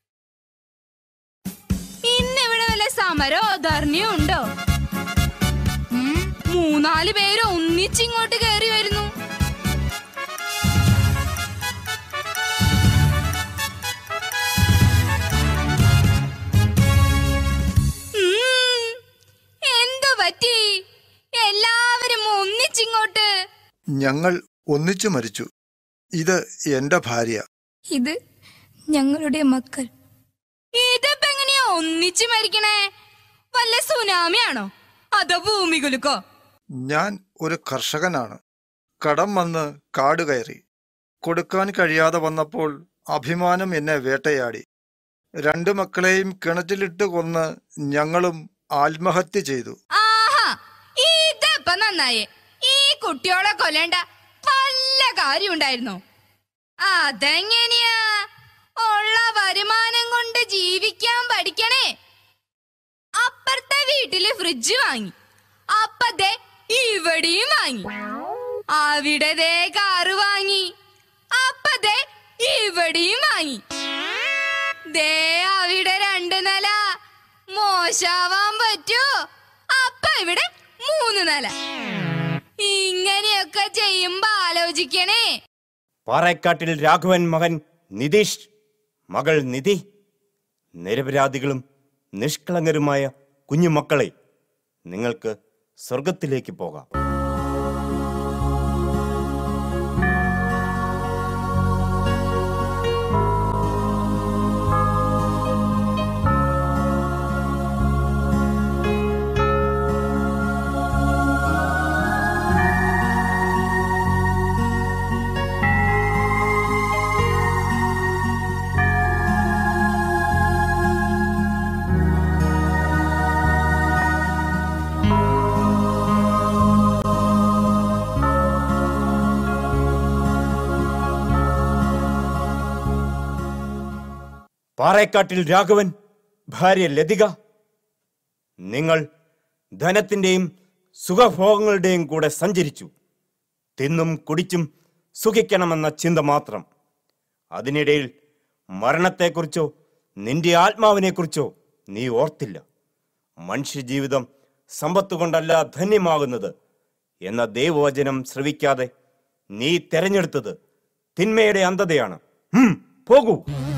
ഇന്നിവിടെ വല്ല സമരോ ധർണിയോ ഉണ്ടോ ഉം, മൂന്നാല് പേര് ഒന്നിച്ചിങ്ങോട്ട് കയറി വരുന്നു ഉം, എന്തു പറ്റി എല്ലാവരും ഒന്നിച്ചിങ്ങോട്ട് ഞങ്ങൾ ഒന്നിച്ചു മരിച്ചു ഇത് എന്റെ ഭാര്യ ഇത് ഞങ്ങളുടെ മക്കൾ ഇതിപ്പോ എങ്ങനെയാ ഒന്നിച്ച് മരിക്കണേ വല്ല സുനാമിയാണോ അതോ ഭൂമി കുലുക്കോ ഞാൻ ഒരു കർഷകനാണ് കടം വന്ന് കാട് കയറി കൊടുക്കാൻ കഴിയാതെ വന്നപ്പോൾ അഭിമാനം എന്നെ വേട്ടയാടി രണ്ടു മക്കളെയും കിണറ്റിലിട്ട് കൊന്ന് ഞങ്ങളും ആത്മഹത്യ ചെയ്തു ആഹാ ഇതിപ്പോ നന്നായേ ഈ കുട്ടിയോളെ കൊല്ലേണ്ട വല്ല കാര്യം ഉണ്ടായിരുന്നോ അതെങ്ങനെയാ ഉള്ള വരുമാനം കൊണ്ട് ജീവിക്കാൻ പഠിക്കണേ അപ്പുറത്തെ വീട്ടില് ഫ്രിഡ്ജ് വാങ്ങി അപ്പതേ ഇവിടെയും വാങ്ങി അവിടെ ദേ കാറ് വാങ്ങി അപ്പതേ ഇവിടെയും വാങ്ങി ദേ അവിടെ രണ്ട് നില മോശാവാൻ പറ്റൂ അപ്പൊ ഇവിടെ മൂന്ന് നില ഇങ്ങനെയൊക്കെ ചെയ്യുമ്പോ ആലോചിക്കണേ പാറേക്കാട്ടിൽ രാഘവൻ മകൻ നിതീഷ് മകൾ നിധി നിരപരാധികളും നിഷ്കളങ്കരുമായ കുഞ്ഞുമക്കളെ നിങ്ങൾക്ക് സ്വർഗത്തിലേക്ക് പോകാം പാറേക്കാട്ടിൽ രാഘവൻ ഭാര്യ ലതിക നിങ്ങൾ ധനത്തിന്റെയും സുഖഭോഗങ്ങളുടെയും കൂടെ സഞ്ചരിച്ചു തിന്നും കുടിച്ചും സുഖിക്കണമെന്ന ചിന്ത മാത്രം അതിനിടയിൽ മരണത്തെക്കുറിച്ചോ നിന്റെ ആത്മാവിനെക്കുറിച്ചോ നീ ഓർത്തില്ല മനുഷ്യജീവിതം സമ്പത്ത് കൊണ്ടല്ല ധന്യമാകുന്നത് എന്ന ദൈവവചനം ശ്രവിക്കാതെ നീ തെരഞ്ഞെടുത്തത് തിന്മയുടെ അന്ധതയാണ് ഹും, പോകൂ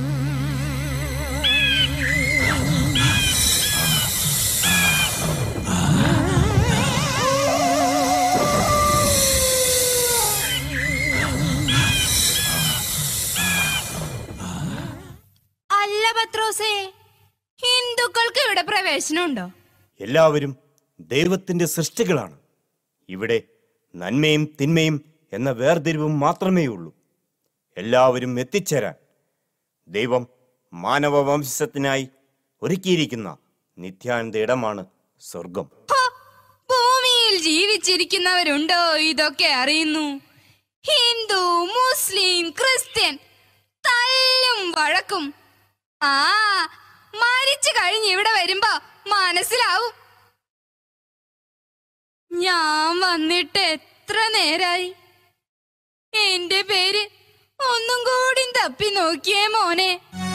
അല്ല പത്രോസേ ഹിന്ദുക്കൾക്ക് ഇവിടെ പ്രവേശനമുണ്ടോ എല്ലാവരും ദൈവത്തിന്റെ സൃഷ്ടികളാണ് ഇവിടെ നന്മയും തിന്മയും എന്ന വേർതിരിവും മാത്രമേ ഉള്ളൂ എല്ലാവരും എത്തിച്ചേരാൻ ദൈവം മാനവ വംശത്തിനായി ഒരുക്കിയിരിക്കുന്ന നിത്യാനന്ദ ഇടമാണ് സ്വർഗം ഭൂമിയിൽ ജീവിച്ചിരിക്കുന്നവരുണ്ടോ ഇതൊക്കെ അറിയുന്നു ഹിന്ദു മുസ്ലിം ക്രിസ്ത്യൻ തല്ലും വഴക്കും ആ മരിച്ചു കഴിഞ്ഞ് ഇവിടെ വരുമ്പോ മനസ്സിലാവും ഞാൻ വന്നിട്ട് എത്ര നേരായി എന്റെ പേര് ഒന്നും കൂടി തപ്പി നോക്കിയേ മോനെ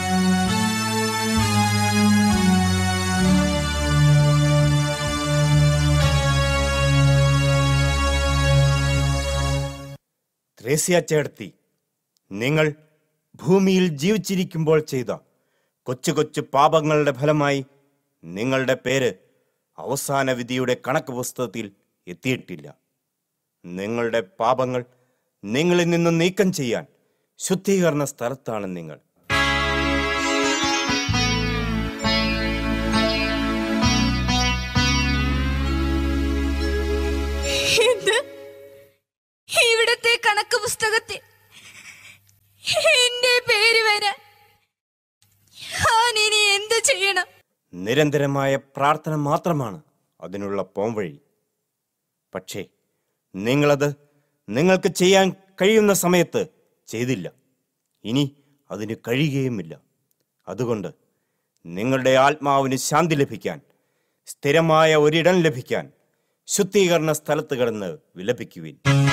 ത്രേസ്യ ചേർത്തി നിങ്ങൾ ഭൂമിയിൽ ജീവിച്ചിരിക്കുമ്പോൾ ചെയ്ത കൊച്ചു കൊച്ചു പാപങ്ങളുടെ ഫലമായി നിങ്ങളുടെ പേര് അവസാന വിധിയുടെ കണക്ക് പുസ്തകത്തിൽ എത്തിയിട്ടില്ല നിങ്ങളുടെ പാപങ്ങൾ നിങ്ങളിൽ നിന്ന് നീക്കം ചെയ്യാൻ ശുദ്ധീകരണ സ്ഥലത്താണ് നിങ്ങൾ എന്ത് ഇവിടത്തെ കണക്ക് പുസ്തകത്തിൽ എന്റെ പേര് വരാൻ ഞാൻ ഇനി എന്ത് ചെയ്യണം നിരന്തരമായ പ്രാർത്ഥന മാത്രമാണ് അതിനുള്ള പോംവഴി പക്ഷേ നിങ്ങളത് നിങ്ങൾക്ക് ചെയ്യാൻ കഴിയുന്ന സമയത്ത് ചെയ്തില്ല ഇനി അതിന് കഴിയുകയുമില്ല അതുകൊണ്ട് നിങ്ങളുടെ ആത്മാവിന് ശാന്തി ലഭിക്കാൻ സ്ഥിരമായ ഒരിടം ലഭിക്കാൻ ശുദ്ധീകരണ സ്ഥലത്ത് കിടന്ന് വിലപിക്കുവിൻ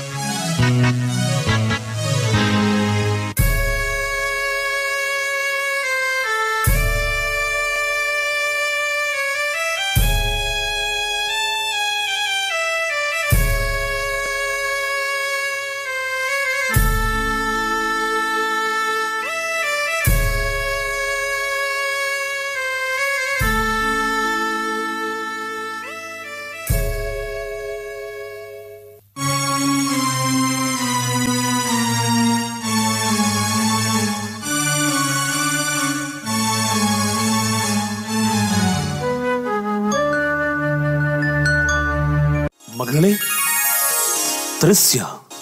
മകളെ ത്രസ്യ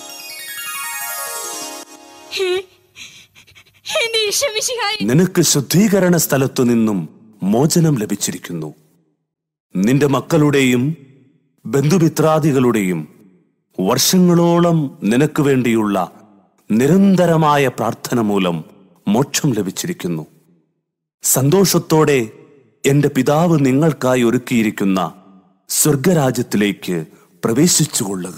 ഹേ, എന്റെ ഈശോമിശിഹായി നിനക്ക് ശുദ്ധീകരണ സ്ഥലത്തു നിന്നും മോചനം ലഭിച്ചിരിക്കുന്നു നിന്റെ മക്കളുടെയും ബന്ധുമിത്രാദികളുടെയും വർഷങ്ങളോളം നിനക്ക് വേണ്ടിയുള്ള നിരന്തരമായ പ്രാർത്ഥന മൂലം മോക്ഷം ലഭിച്ചിരിക്കുന്നു സന്തോഷത്തോടെ എന്റെ പിതാവ് നിങ്ങൾക്കായി ഒരുക്കിയിരിക്കുന്ന സ്വർഗരാജ്യത്തിലേക്ക് പ്രവേശിച്ചുകൊള്ളുക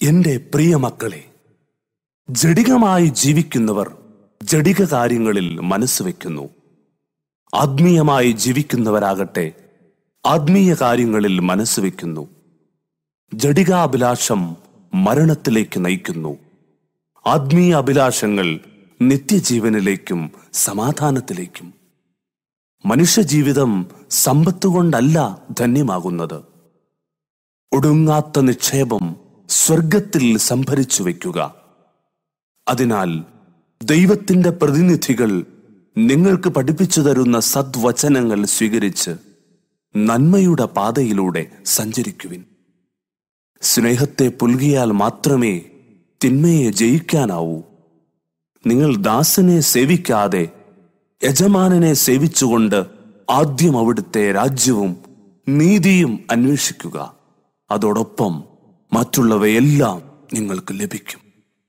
എന്റെ പ്രിയ മക്കളെ ജഡികമായി ജീവിക്കുന്നവർ ജഡിക കാര്യങ്ങളിൽ മനസ്സ് വയ്ക്കുന്നു ആത്മീയമായി ജീവിക്കുന്നവരാകട്ടെ ആത്മീയ കാര്യങ്ങളിൽ മനസ്സ് വയ്ക്കുന്നു ജഡികാഭിലാഷം മരണത്തിലേക്ക് നയിക്കുന്നു ആത്മീയ അഭിലാഷങ്ങൾ നിത്യജീവനിലേക്കും സമാധാനത്തിലേക്കും മനുഷ്യജീവിതം സമ്പത്ത് കൊണ്ടല്ല ധന്യമാകുന്നത് ഒടുങ്ങാത്ത നിക്ഷേപം സ്വർഗത്തിൽ സംഭരിച്ചു വയ്ക്കുക അതിനാൽ ദൈവത്തിന്റെ പ്രതിനിധികൾ നിങ്ങൾക്ക് പഠിപ്പിച്ചു തരുന്ന സദ്വചനങ്ങൾ സ്വീകരിച്ച് നന്മയുടെ പാതയിലൂടെ സഞ്ചരിക്കുവിൻ സ്നേഹത്തെ പുൽകിയാൽ മാത്രമേ തിന്മയെ ജയിക്കാനാവൂ നിങ്ങൾ ദാസനെ സേവിക്കാതെ യജമാനനെ സേവിച്ചുകൊണ്ട് ആദ്യം അവിടുത്തെ രാജ്യവും നീതിയും അന്വേഷിക്കുക അതോടൊപ്പം മറ്റുള്ളവയെല്ലാം നിങ്ങൾക്ക് ലഭിക്കും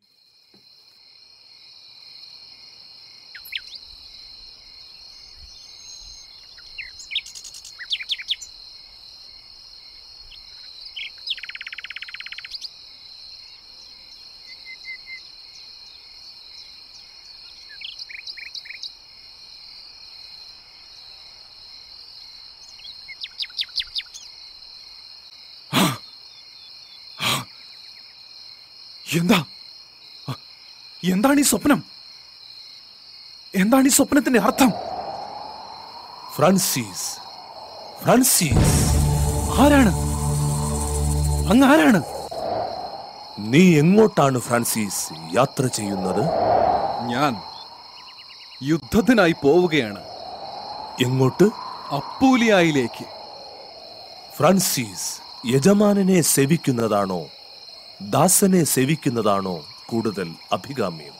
എന്താ എന്താണ് ഈ സ്വപ്നം എന്താണ് ഈ സ്വപ്നത്തിന്റെ അർത്ഥം ഫ്രാൻസിസ് ഫ്രാൻസിസ് ആരാണ് അങ്ങ് ആരാണ് നീ എങ്ങോട്ടാണ് ഫ്രാൻസിസ് യാത്ര ചെയ്യുന്നത് ഞാൻ യുദ്ധത്തിനായി പോവുകയാണ് എങ്ങോട്ട് അപ്പൂലിയായിലേക്ക് ഫ്രാൻസിസ് യജമാനനെ സേവിക്കുന്നതാണോ ദാസനെ സേവിക്കുന്നതാണോ കൂടുതൽ അഭികാമ്യം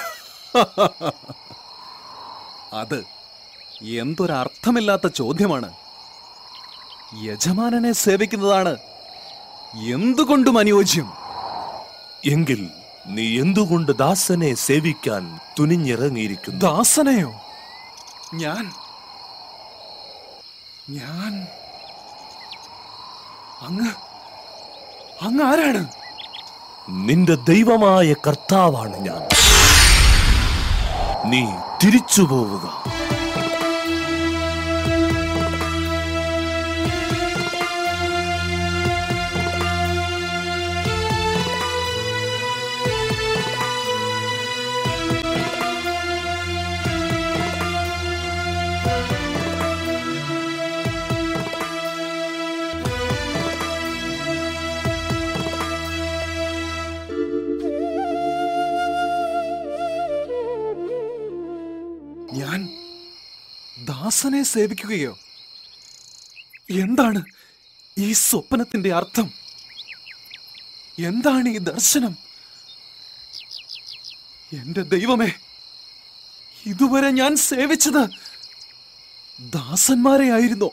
അത് എന്തൊരർത്ഥമില്ലാത്ത ചോദ്യമാണ് യജമാനനെ സേവിക്കുന്നതാണ് എന്തുകൊണ്ടും അനുയോജ്യം എങ്കിൽ നീ എന്തുകൊണ്ട് ദാസനെ സേവിക്കാൻ തുനിഞ്ഞിറങ്ങിയിരിക്കുന്നു ദാസനെയോ ഞാൻ ഞാൻ അങ്ങ് അങ്ങ് ആരാണ് നിന്റെ ദൈവമായ കർത്താവാണ് ഞാൻ നീ തിരിച്ചു പോവുക ഞാൻ ദാസനെ സേവിക്കുകയോ എന്താണ് ഈ സ്വപ്നത്തിന്റെ അർത്ഥം എന്താണ് ഈ ദർശനം എന്റെ ദൈവമേ ഇതുവരെ ഞാൻ സേവിച്ചത് ദാസന്മാരെ ആയിരുന്നോ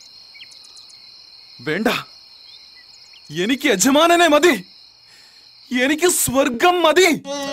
വേണ്ട എനിക്ക് യജമാനനെ മതി എനിക്ക് സ്വർഗം മതി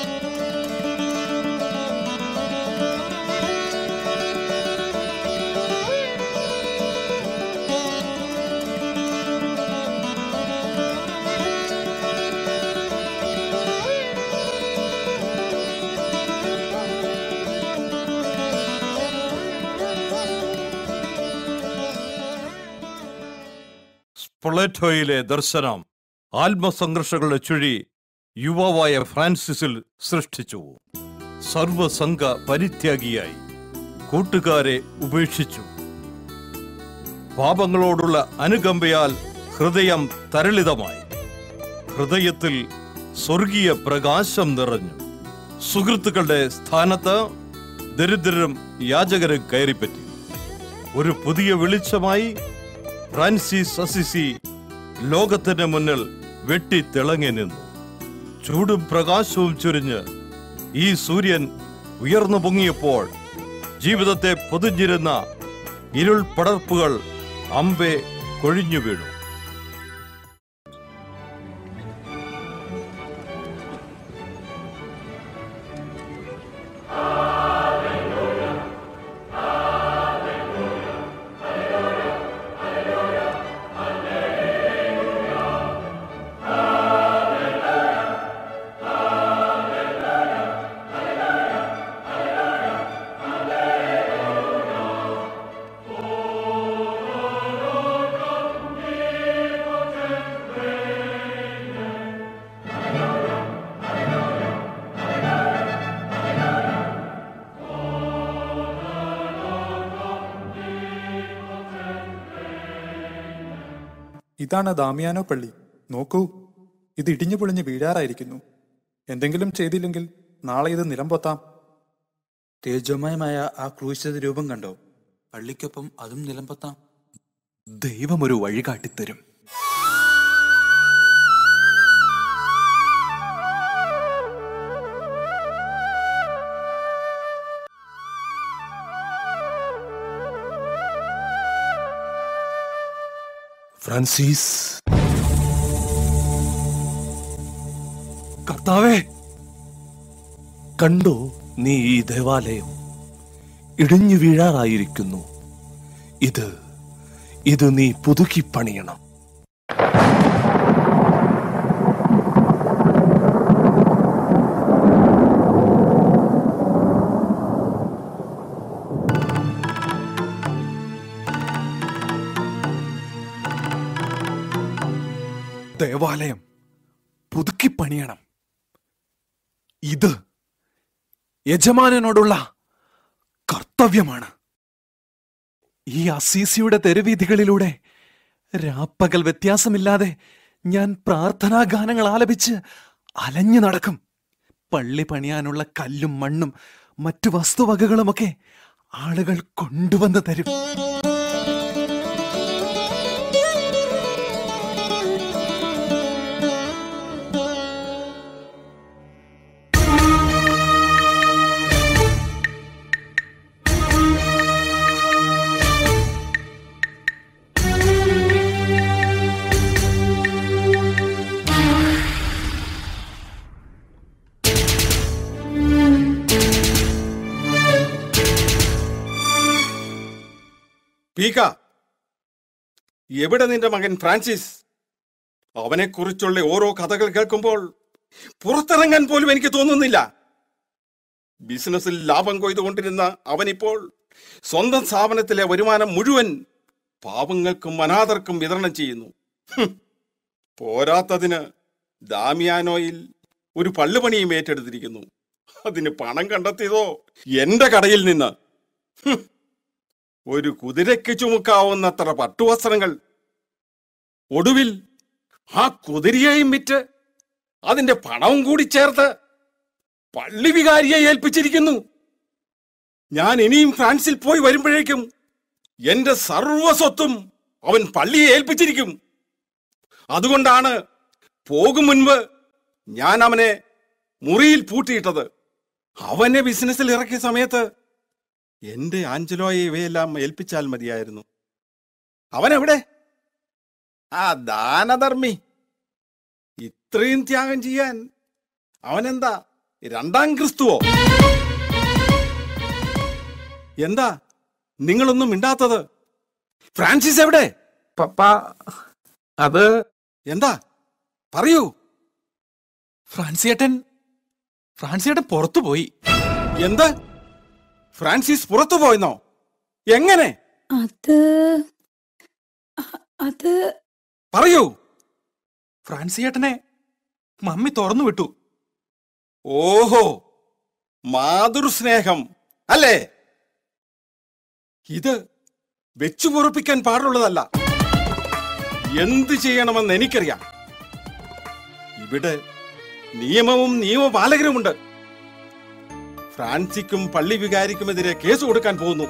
സ്പൊളേറ്റോയിലെ ദർശനം ആത്മസംഘർഷങ്ങളുടെ ചുഴി യുവാവായ ഫ്രാൻസിസിൽ സൃഷ്ടിച്ചു സർവസംഘ പരിത്യാഗിയായി കൂട്ടുകാരെ ഉപേക്ഷിച്ചു പാപങ്ങളോടുള്ള അനുകമ്പയാൽ ഹൃദയം തരളിതമായി ഹൃദയത്തിൽ സ്വർഗീയ പ്രകാശം നിറഞ്ഞു സുഹൃത്തുക്കളുടെ സ്ഥാനത്ത് ദരിദ്രരും യാചകരും കയറിപ്പറ്റി ഒരു പുതിയ വെളിച്ചമായി ഫ്രാൻസിസ് അസിസി ലോകത്തിന് മുന്നിൽ വെട്ടി തിളങ്ങി നിന്നു ചൂടും പ്രകാശവും ചുരിഞ്ഞ് ഈ സൂര്യൻ ഉയർന്നു പൊങ്ങിയപ്പോൾ ജീവിതത്തെ പൊതിഞ്ഞിരുന്ന ഇരുൾ പടർപ്പുകൾ അമ്പെ കൊഴിഞ്ഞു വീണു ഇതാണ് ദാമിയാനോ പള്ളി നോക്കൂ ഇത് ഇടിഞ്ഞു പൊളിഞ്ഞ് വീഴാറായിരിക്കുന്നു എന്തെങ്കിലും ചെയ്തില്ലെങ്കിൽ നാളെ ഇത് നിലംപൊത്താം തേജോമയമായ ആ ക്രൂശിത രൂപം കണ്ടോ പള്ളിക്കൊപ്പം അതും നിലംപൊത്താം ദൈവം ഒരു വഴി കാട്ടിത്തരും ഫ്രാൻസിസ് കർത്താവേ കണ്ടോ നീ ഈ ദേവാലയം ഇടിഞ്ഞു വീഴാറായിരിക്കുന്നു ഇത് ഇത് നീ പുതുക്കി പണിയണം ദേവാലയം പുതുക്കി പണിയണം ഇത് യജമാനനോടുള്ള കർത്തവ്യമാണ് ഈ അസീസിയുടെ തെരുവീഥികളിലൂടെ രാപ്പകൽ വ്യത്യാസമില്ലാതെ ഞാൻ പ്രാർത്ഥനാ ഗാനങ്ങൾ ആലപിച്ച് അലഞ്ഞു നടക്കും പള്ളി പണിയാനുള്ള കല്ലും മണ്ണും മറ്റു വസ്തുവകകളുമൊക്കെ ആളുകൾ കൊണ്ടുവന്ന് തരും പീക്ക എവിടെ നിന്റെ മകൻ ഫ്രാൻസിസ് അവനെക്കുറിച്ചുള്ള ഓരോ കഥകൾ കേൾക്കുമ്പോൾ പുറത്തിറങ്ങാൻ പോലും എനിക്ക് തോന്നുന്നില്ല ബിസിനസ്സിൽ ലാഭം കൊയ്തുകൊണ്ടിരുന്ന അവനിപ്പോൾ സ്വന്തം സ്ഥാപനത്തിലെ വരുമാനം മുഴുവൻ പാവങ്ങൾക്കും അനാഥർക്കും വിതരണം ചെയ്യുന്നു ഹും. പോരാത്തതിന് ദാമിയാനോയിൽ ഒരു പള്ളുപണിയും ഏറ്റെടുത്തിരിക്കുന്നു അതിന് പണം കണ്ടെത്തിയതോ എന്റെ കടയിൽ നിന്ന് ഹും. ഒരു കുതിരയ്ക്ക് ചുമക്കാവുന്നത്ര പട്ടുവസ്ത്രങ്ങൾ ഒടുവിൽ ആ കുതിരയെയും വിറ്റ് അതിന്റെ പണവും കൂടി ചേർത്ത് പള്ളി വികാരിയെ ഏൽപ്പിച്ചിരിക്കുന്നു ഞാൻ ഇനിയും ഫ്രാൻസിൽ പോയി വരുമ്പോഴേക്കും എന്റെ സർവസ്വത്തും അവൻ പള്ളിയെ ഏൽപ്പിച്ചിരിക്കും അതുകൊണ്ടാണ് പോകും മുൻപ് ഞാൻ അവനെ മുറിയിൽ പൂട്ടിയിട്ടത് അവനെ ബിസിനസ്സിൽ ഇറക്കിയ സമയത്ത് എന്റെ ആഞ്ചലോയെ ഇവയെല്ലാം ഏൽപ്പിച്ചാൽ മതിയായിരുന്നു അവനെവിടെ ആ ദാനധർമ്മി ഇത്രയും ത്യാഗം ചെയ്യാൻ അവനെന്താ രണ്ടാം ക്രിസ്തുവോ എന്താ നിങ്ങളൊന്നും മിണ്ടാത്തത് ഫ്രാൻസിസ് എവിടെ പപ്പ അത് എന്താ പറയൂ ഫ്രാൻസിയേട്ടൻ ഫ്രാൻസിയേട്ടൻ പുറത്തു പോയി എന്ത് ഫ്രാൻസിസ് പുറത്തു പോയെന്നോ എങ്ങനെ അത് അ- അത് പറയൂ ഫ്രാൻസിയേട്ടനെ മമ്മി തുറന്നു വിട്ടു ഓഹോ മാതൃസ്നേഹം അല്ലേ ഇത് വെച്ചു പൊറുപ്പിക്കാൻ പാടുള്ളതല്ല എന്ത് ചെയ്യണമെന്ന് എനിക്കറിയാം ഇവിടെ നിയമവും നിയമപാലകരുമുണ്ട് ഫ്രാൻസിക്കും പള്ളി വികാരിക്കുമെതിരെ കേസ് കൊടുക്കാൻ പോകുന്നു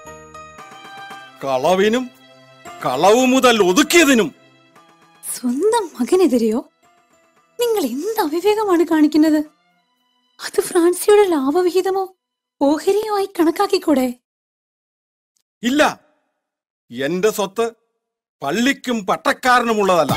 കളവിനും കളവ് മുതൽ ഒതുക്കിയതിനും സ്വന്തം മകനെതിരെയോ നിങ്ങൾ എന്ത് അവിവേകമാണ് കാണിക്കുന്നത് അത് ഫ്രാൻസിയുടെ ലാഭവിഹിതമോ ഓഹരിയോ ആയി കണക്കാക്കിക്കൂടെ ഇല്ല എന്റെ സ്വത്ത് പള്ളിക്കും പട്ടക്കാരനുമുള്ളതല്ല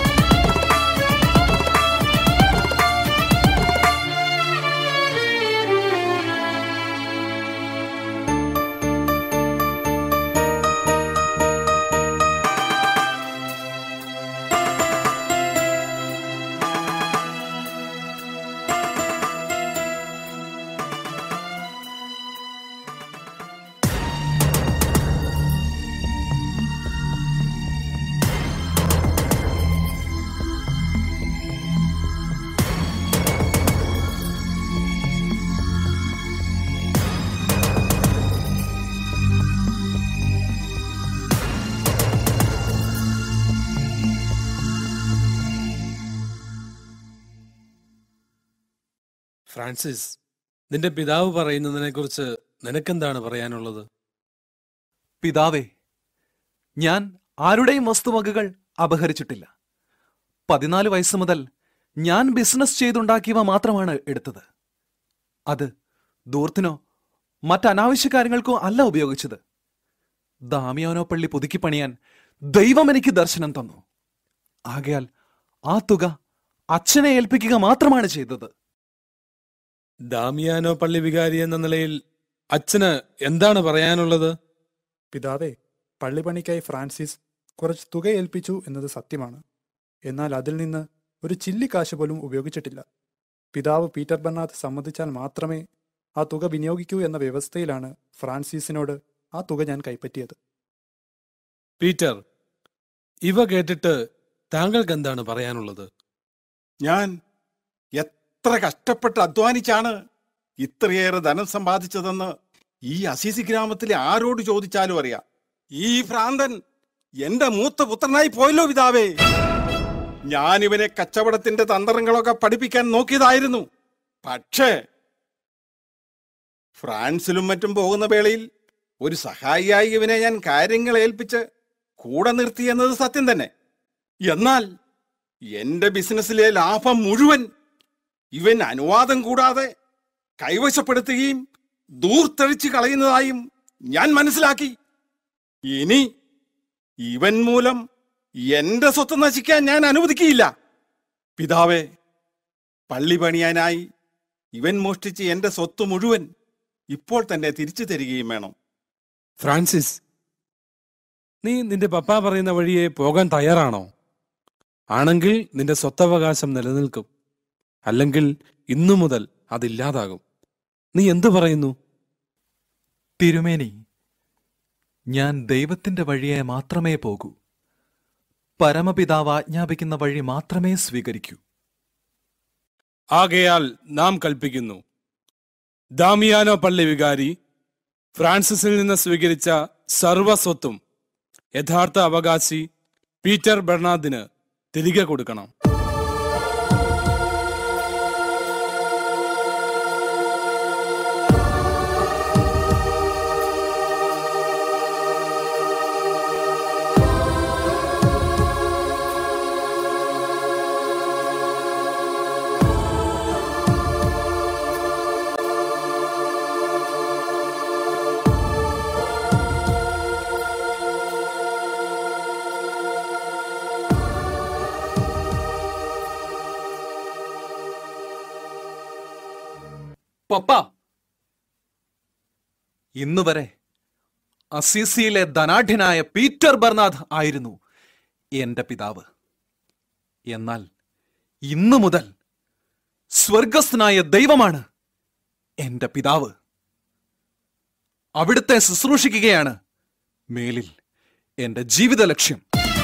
ഫ്രാൻസിസ് നിന്റെ പിതാവ് പറയുന്നതിനെ കുറിച്ച് നിനക്കെന്താണ് പറയാനുള്ളത് പിതാവേ ഞാൻ ആരുടെയും വസ്തുവകകൾ അപഹരിച്ചിട്ടില്ല പതിനാല് വയസ്സ് മുതൽ ഞാൻ ബിസിനസ് ചെയ്തുണ്ടാക്കിയവ മാത്രമാണ് എടുത്തത് അത് ദൂർത്തിനോ മറ്റനാവശ്യ കാര്യങ്ങൾക്കോ അല്ല ഉപയോഗിച്ചത് ദാമിയാനോ പള്ളി പുതുക്കി പണിയാൻ ദൈവം എനിക്ക് ദർശനം തന്നു ആകയാൽ ആ തുക അച്ഛനെ ഏൽപ്പിക്കുക മാത്രമാണ് ചെയ്തത് ദാമിയാനോ പള്ളി വികാരി എന്ന നിലയിൽ അച്ഛന് എന്താണ് പറയാനുള്ളത് പിതാവേ പള്ളിപ്പണിക്കായി ഫ്രാൻസിസ് കുറച്ച് തുക ഏൽപ്പിച്ചു എന്നത് സത്യമാണ് എന്നാൽ അതിൽ നിന്ന് ഒരു ചില്ലിക്കാശ് പോലും ഉപയോഗിച്ചിട്ടില്ല പിതാവ് പീറ്റർ ബർണാത്ത് സമ്മതിച്ചാൽ മാത്രമേ ആ തുക വിനിയോഗിക്കൂ എന്ന വ്യവസ്ഥയിലാണ് ഫ്രാൻസിസിനോട് ആ തുക ഞാൻ കൈപ്പറ്റിയത് പീറ്റർ ഇവ കേട്ടിട്ട് താങ്കൾക്ക് എന്താണ് പറയാനുള്ളത് ഞാൻ എത്ര കഷ്ടപ്പെട്ട് അധ്വാനിച്ചാണ് ഇത്രയേറെ ധനം സമ്പാദിച്ചതെന്ന് ഈ അസീസി ഗ്രാമത്തിലെ ആരോട് ചോദിച്ചാലും അറിയാം ഈ ഭ്രാന്തൻ എന്റെ മൂത്ത പുത്രനായി പോയല്ലോ പിതാവേ ഞാൻ ഇവനെ കച്ചവടത്തിന്റെ തന്ത്രങ്ങളൊക്കെ പഠിപ്പിക്കാൻ നോക്കിയതായിരുന്നു പക്ഷേ ഫ്രാൻസിലും മറ്റും പോകുന്ന വേളയിൽ ഒരു സഹായിയായി ഇവനെ ഞാൻ കാര്യങ്ങൾ ഏൽപ്പിച്ച് കൂടെ നിർത്തി എന്നത് സത്യം തന്നെ എന്നാൽ എന്റെ ബിസിനസ്സിലെ ലാഭം മുഴുവൻ ഇവൻ അനുവാദം കൂടാതെ കൈവശപ്പെടുത്തുകയും ദൂർത്തഴിച്ച് കളയുന്നതായും ഞാൻ മനസ്സിലാക്കി ഇനി ഇവൻ മൂലം എന്റെ സ്വത്ത് നശിക്കാൻ ഞാൻ അനുവദിക്കുകയില്ല പിതാവേ പള്ളി പണിയാനായി ഇവൻ മോഷ്ടിച്ച് എന്റെ സ്വത്ത് മുഴുവൻ ഇപ്പോൾ തന്നെ തിരിച്ചു തരികയും വേണം ഫ്രാൻസിസ് നീ നിന്റെ പപ്പ പറയുന്ന വഴിയെ പോകാൻ തയ്യാറാണോ ആണെങ്കിൽ നിന്റെ സ്വത്തവകാശം നിലനിൽക്കും അല്ലെങ്കിൽ ഇന്നു മുതൽ അതില്ലാതാകും നീ എന്തു പറയുന്നു തിരുമേനി ഞാൻ ദൈവത്തിന്റെ വഴിയെ മാത്രമേ പോകൂ പരമപിതാവ് ആജ്ഞാപിക്കുന്ന വഴി മാത്രമേ സ്വീകരിക്കൂ ആകയാൽ നാം കൽപ്പിക്കുന്നു ദാമിയാനോ പള്ളി വികാരി ഫ്രാൻസിസിൽ നിന്ന് സ്വീകരിച്ച സർവസ്വത്തും യഥാർത്ഥ അവകാശി പീറ്റർ ബെർണാദിന് തിരികെ കൊടുക്കണം പപ്പ ഇന്നുവരെ അസീസിയിലെ ധനാഢ്യനായ പീറ്റർ ബർനാഥ് ആയിരുന്നു എന്റെ പിതാവ് എന്നാൽ ഇന്നു മുതൽ സ്വർഗസ്ഥനായ ദൈവമാണ് എന്റെ പിതാവ് അവിടുത്തെ ശുശ്രൂഷിക്കുകയാണ് മേലിൽ എന്റെ ജീവിത ലക്ഷ്യം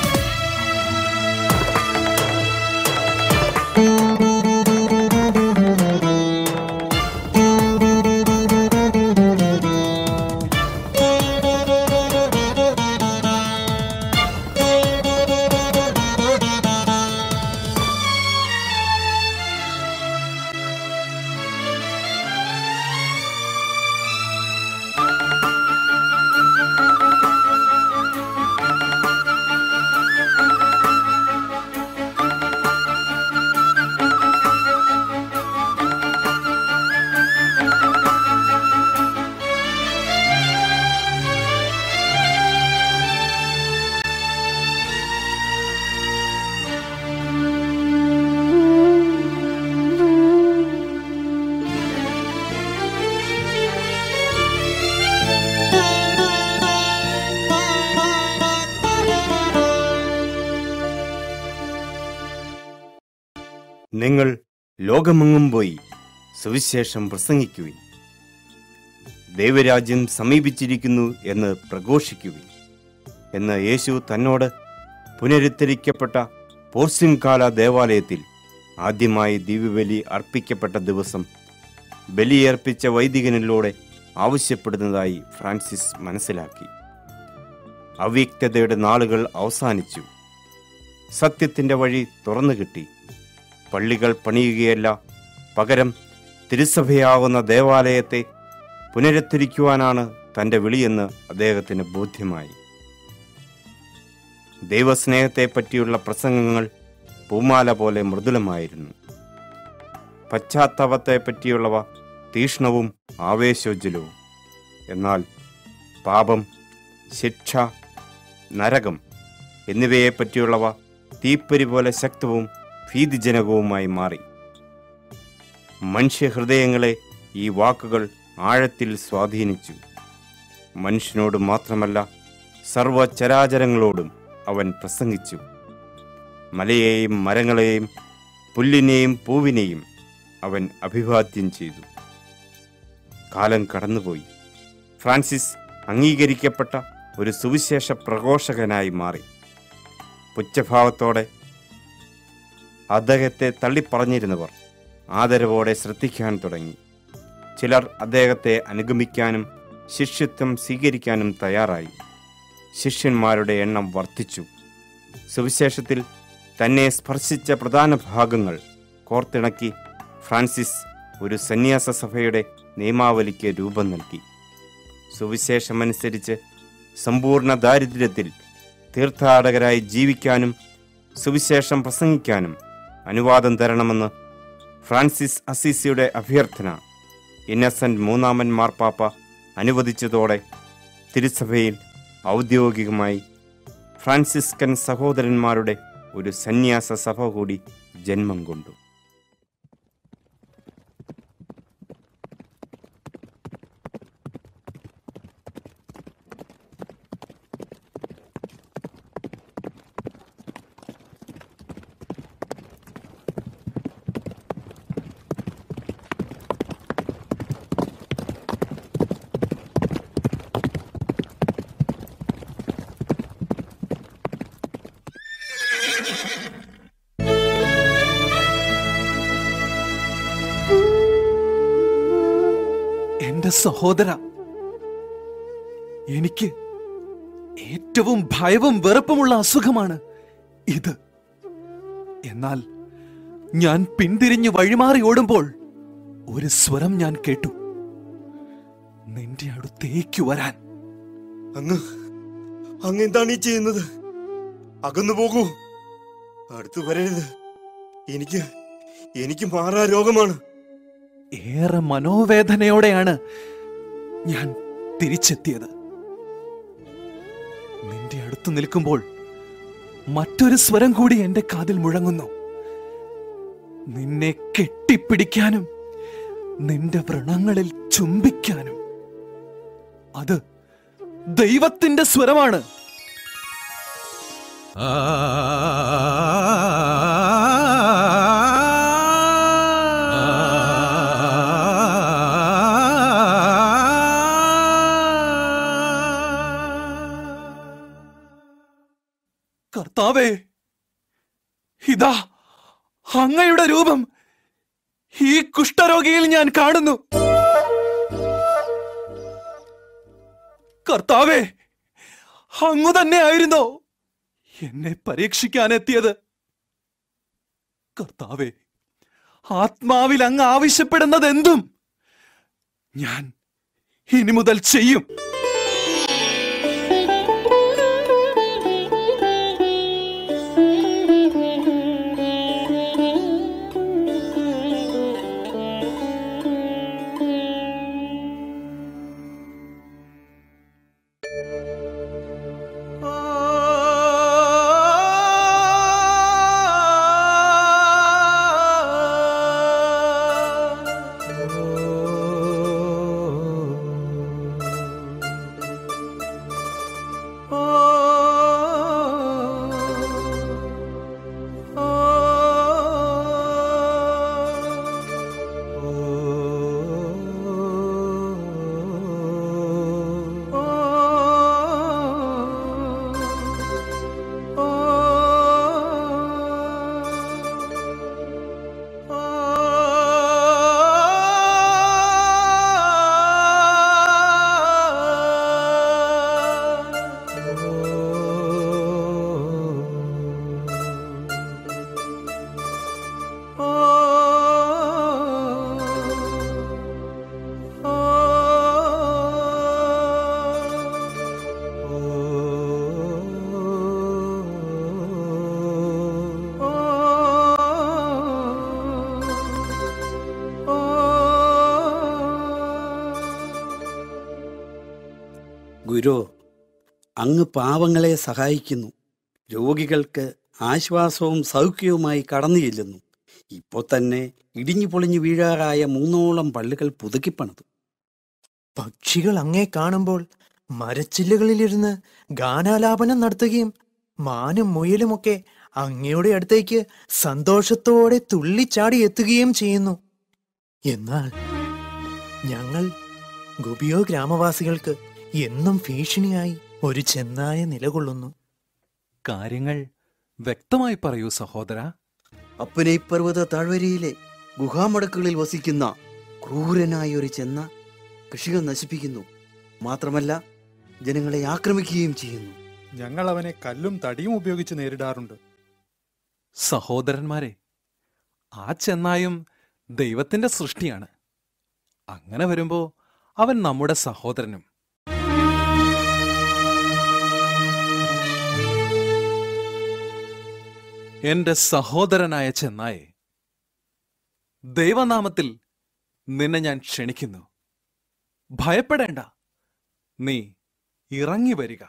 നിങ്ങൾ ലോകമെങ്ങും പോയി സുവിശേഷം പ്രസംഗിക്കുവിൻ ദൈവരാജ്യം സമീപിച്ചിരിക്കുന്നു എന്ന് പ്രഘോഷിക്കുവിൻ എന്ന് യേശു തന്നോട് പുനരുദ്ധരിക്കപ്പെട്ട പോർസിംകാല ദേവാലയത്തിൽ ആദ്യമായി ദിവ്യബലി അർപ്പിക്കപ്പെട്ട ദിവസം ബലിയർപ്പിച്ച വൈദികനിലൂടെ ആവശ്യപ്പെടുന്നതായി ഫ്രാൻസിസ് മനസ്സിലാക്കി അവ്യക്തതയുടെ നാളുകൾ അവസാനിച്ചു സത്യത്തിന്റെ വഴി തുറന്നു കിട്ടി പള്ളികൾ പണിയുകയല്ല പകരം തിരുസഭയാവുന്ന ദേവാലയത്തെ പുനരുദ്ധരിക്കുവാനാണ് തൻ്റെ വിളിയെന്ന് അദ്ദേഹത്തിന് ബോധ്യമായി ദൈവസ്നേഹത്തെ പറ്റിയുള്ള പ്രസംഗങ്ങൾ പൂമാല പോലെ മൃദുലമായിരുന്നു പശ്ചാത്താപത്തെ പറ്റിയുള്ളവ തീഷ്ണവും ആവേശോജ്വലവും എന്നാൽ പാപം ശിക്ഷ നരകം എന്നിവയെ പറ്റിയുള്ളവ തീപ്പൊരി പോലെ ശക്തവും ഭീതിജനകവുമായി മാറി മനുഷ്യഹൃദയങ്ങളെ ഈ വാക്കുകൾ ആഴത്തിൽ സ്വാധീനിച്ചു മനുഷ്യനോട് മാത്രമല്ല സർവചരാചരങ്ങളോടും അവൻ പ്രസംഗിച്ചു മലയെയും മരങ്ങളെയും പുല്ലിനെയും പൂവിനെയും അവൻ അഭിവാദ്യം ചെയ്തു കാലം കടന്നുപോയി ഫ്രാൻസിസ് അംഗീകരിക്കപ്പെട്ട ഒരു സുവിശേഷ പ്രഘോഷകനായി മാറി പുച്ഛഭാവത്തോടെ അദ്ദേഹത്തെ തള്ളിപ്പറഞ്ഞിരുന്നവർ ആദരവോടെ ശ്രദ്ധിക്കാൻ തുടങ്ങി ചിലർ അദ്ദേഹത്തെ അനുഗമിക്കാനും ശിഷ്യത്വം സ്വീകരിക്കാനും തയ്യാറായി ശിഷ്യന്മാരുടെ എണ്ണം വർദ്ധിച്ചു സുവിശേഷത്തിൽ തന്നെ സ്പർശിച്ച പ്രധാന ഭാഗങ്ങൾ കോർത്തിണക്കി ഫ്രാൻസിസ് ഒരു സന്യാസ സഭയുടെ നിയമാവലിക്ക് രൂപം നൽകി സുവിശേഷമനുസരിച്ച് സമ്പൂർണ്ണ ദാരിദ്ര്യത്തിൽ തീർത്ഥാടകരായി ജീവിക്കാനും സുവിശേഷം പ്രസംഗിക്കാനും അനുവാദം തരണമെന്ന് ഫ്രാൻസിസ് അസീസിയുടെ അഭ്യർത്ഥന ഇന്നസെന്റ് മൂന്നാമൻ മാർപ്പാപ്പ അനുവദിച്ചതോടെ തിരുസഭയിൽ ഔദ്യോഗികമായി ഫ്രാൻസിസ്കൻ സഹോദരന്മാരുടെ ഒരു സന്യാസ സഭ കൂടി ജന്മം കൊണ്ടു എന്റെ സഹോദര എനിക്ക് ഏറ്റവും ഭയവും വെറുപ്പുമുള്ള അസുഖമാണ് ഇത് എന്നാൽ ഞാൻ പിന്തിരിഞ്ഞ് വഴിമാറി ഓടുമ്പോൾ ഒരു സ്വരം ഞാൻ കേട്ടു നിന്റെ അടുത്തേക്ക് വരാൻ അങ്ങ് അങ്ങ് എന്താണ് ഈ ചെയ്യുന്നത് അകന്നു പോകൂ അടുത്തു വരരുത് എനിക്ക് എനിക്ക് മാറാ രോഗമാണ് ഏറെ മനോവേദനയോടെയാണ് ഞാൻ തിരിച്ചെത്തിയത് നിന്റെ അടുത്ത് നിൽക്കുമ്പോൾ മറ്റൊരു സ്വരം കൂടി എന്റെ കാതിൽ മുഴങ്ങുന്നു നിന്നെ കെട്ടിപ്പിടിക്കാനും നിന്റെ വ്രണങ്ങളിൽ ചുംബിക്കാനും അത് ദൈവത്തിന്റെ സ്വരമാണ് കർത്താവേ ഇതാ അങ്ങയുടെ രൂപം ഈ കുഷ്ഠരോഗിയിൽ ഞാൻ കാണുന്നു കർത്താവേ അങ്ങു തന്നെ ആയിരുന്നോ എന്നെ പരീക്ഷിക്കാനെത്തിയത് കർത്താവേ ആത്മാവിൽ അങ്ങ് ആവശ്യപ്പെടുന്നത് എന്തും ഞാൻ ഇനി മുതൽ ചെയ്യും അങ്ങ് പാവങ്ങളെ സഹായിക്കുന്നു രോഗികൾക്ക് ആശ്വാസവും സൗഖ്യവുമായി കടന്നു ചെല്ലുന്നു ഇപ്പോൾ തന്നെ ഇടിഞ്ഞു പൊളിഞ്ഞു വീഴാറായ മൂന്നോളം പള്ളികൾ പുതുക്കിപ്പണിതു പക്ഷികൾ അങ്ങേ കാണുമ്പോൾ മരച്ചില്ലുകളിലിരുന്ന് ഗാനാലാപനം നടത്തുകയും മാനും മുയലുമൊക്കെ അങ്ങയുടെ അടുത്തേക്ക് സന്തോഷത്തോടെ തുള്ളിച്ചാടി എത്തുകയും ചെയ്യുന്നു എന്നാൽ ഞങ്ങൾ ഗുബിയോ ഗ്രാമവാസികൾക്ക് എന്നും ഭീഷണിയായി ഒരു ചെന്നായ നിലകൊള്ളുന്നു കാര്യങ്ങൾ വ്യക്തമായി പറയൂ സഹോദര അപ്പനെ പർവ്വത താഴ്വരയിലെ ഗുഹാമടക്കുകളിൽ വസിക്കുന്ന ക്രൂരനായ ഒരു ചെന്ന കൃഷികൾ നശിപ്പിക്കുന്നു മാത്രമല്ല ജനങ്ങളെ ആക്രമിക്കുകയും ചെയ്യുന്നു ഞങ്ങൾ അവനെ കല്ലും തടിയും ഉപയോഗിച്ച് നേരിടാറുണ്ട് സഹോദരന്മാരെ ആ ചെന്നായും ദൈവത്തിന്റെ സൃഷ്ടിയാണ് അങ്ങനെ വരുമ്പോ അവൻ നമ്മുടെ സഹോദരനും എന്റെ സഹോദരനായ ചെന്നായെ ദൈവനാമത്തിൽ നിന്നെ ഞാൻ ക്ഷണിക്കുന്നു ഭയപ്പെടേണ്ട നീ ഇറങ്ങി വരിക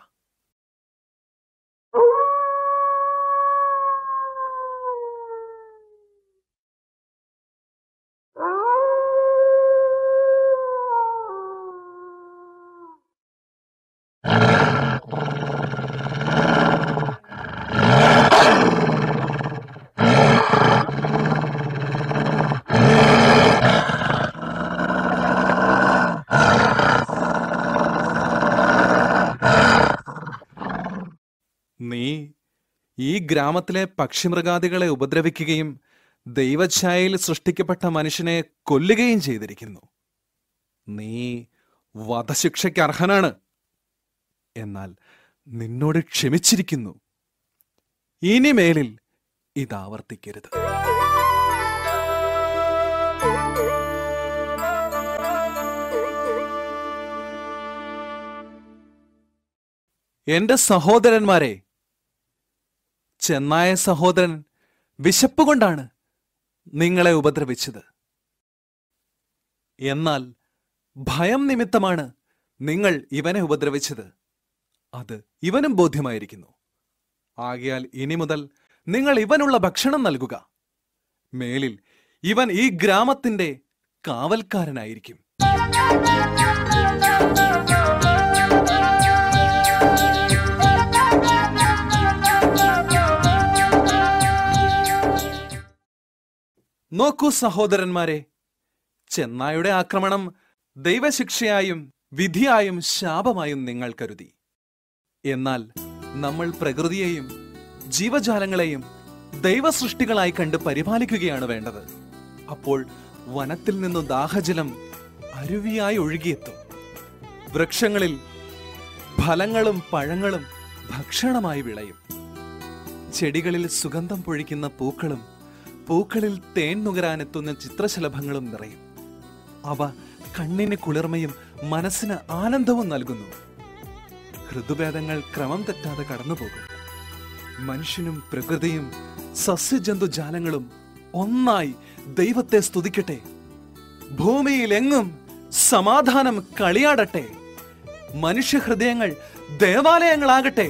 നീ ഈ ഗ്രാമത്തിലെ പക്ഷിമൃഗാദികളെ ഉപദ്രവിക്കുകയും ദൈവഛായയിൽ സൃഷ്ടിക്കപ്പെട്ട മനുഷ്യനെ കൊല്ലുകയും ചെയ്തിരിക്കുന്നു നീ വധശിക്ഷയ്ക്ക് അർഹനാണ് എന്നാൽ നിന്നോട് ക്ഷമിച്ചിരിക്കുന്നു ഇനിമേലിൽ ഇതാവർത്തിക്കരുത് എന്റെ സഹോദരന്മാരെ ചെന്നായ സഹോദരൻ വിശപ്പ് കൊണ്ടാണ് നിങ്ങളെ ഉപദ്രവിച്ചത് എന്നാൽ ഭയം നിമിത്തമാണ് നിങ്ങൾ ഇവനെ ഉപദ്രവിച്ചത് അത് ഇവനും ബോധ്യമായിരിക്കുന്നു ആകയാൽ ഇനി മുതൽ നിങ്ങൾ ഇവനുള്ള ഭക്ഷണം നൽകുക മേലിൽ ഇവൻ ഈ ഗ്രാമത്തിന്റെ കാവൽക്കാരനായിരിക്കും നോക്കൂ സഹോദരന്മാരെ ചെന്നായുടെ ആക്രമണം ദൈവശിക്ഷയായും വിധിയായും ശാപമായും നിങ്ങൾ കരുതി എന്നാൽ നമ്മൾ പ്രകൃതിയെയും ജീവജാലങ്ങളെയും ദൈവസൃഷ്ടികളായി കണ്ട് പരിപാലിക്കുകയാണ് വേണ്ടത് അപ്പോൾ വനത്തിൽ നിന്നു ദാഹജലം അരുവിയായി ഒഴുകിയെത്തും വൃക്ഷങ്ങളിൽ ഫലങ്ങളും പഴങ്ങളും ഭക്ഷണമായി വിളയും ചെടികളിൽ സുഗന്ധം പൊഴിക്കുന്ന പൂക്കളും പൂക്കളിൽ തേൻ നുകരാനെത്തുന്ന ചിത്രശലഭങ്ങളും നിറയും അവ കണ്ണിന് കുളിർമയും മനസ്സിന് ആനന്ദവും നൽകുന്നു ഋതുഭേദങ്ങൾ ക്രമം തെറ്റാതെ കടന്നുപോകും മനുഷ്യനും പ്രകൃതിയും സസ്യജന്തുജാലങ്ങളും ഒന്നായി ദൈവത്തെ സ്തുതിക്കട്ടെ ഭൂമിയിൽ എങ്ങും സമാധാനം കളിയാടട്ടെ മനുഷ്യഹൃദയങ്ങൾ ദേവാലയങ്ങളാകട്ടെ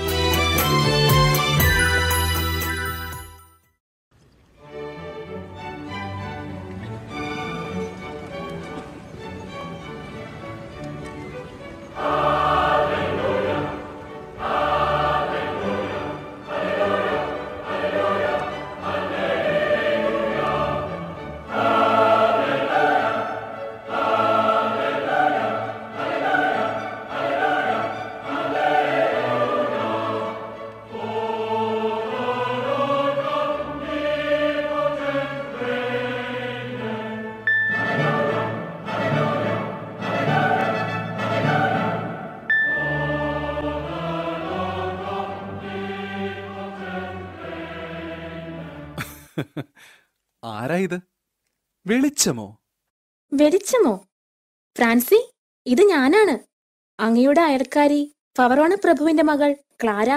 ആരാ ഇത് വെളിച്ചമോ വെളിച്ചമോ ഫ്രാൻസി ഇത് ഞാനാണ് അങ്ങയുടെ അയൽക്കാരി ഫവറോണ പ്രഭുവിന്റെ മകൾ ക്ലാര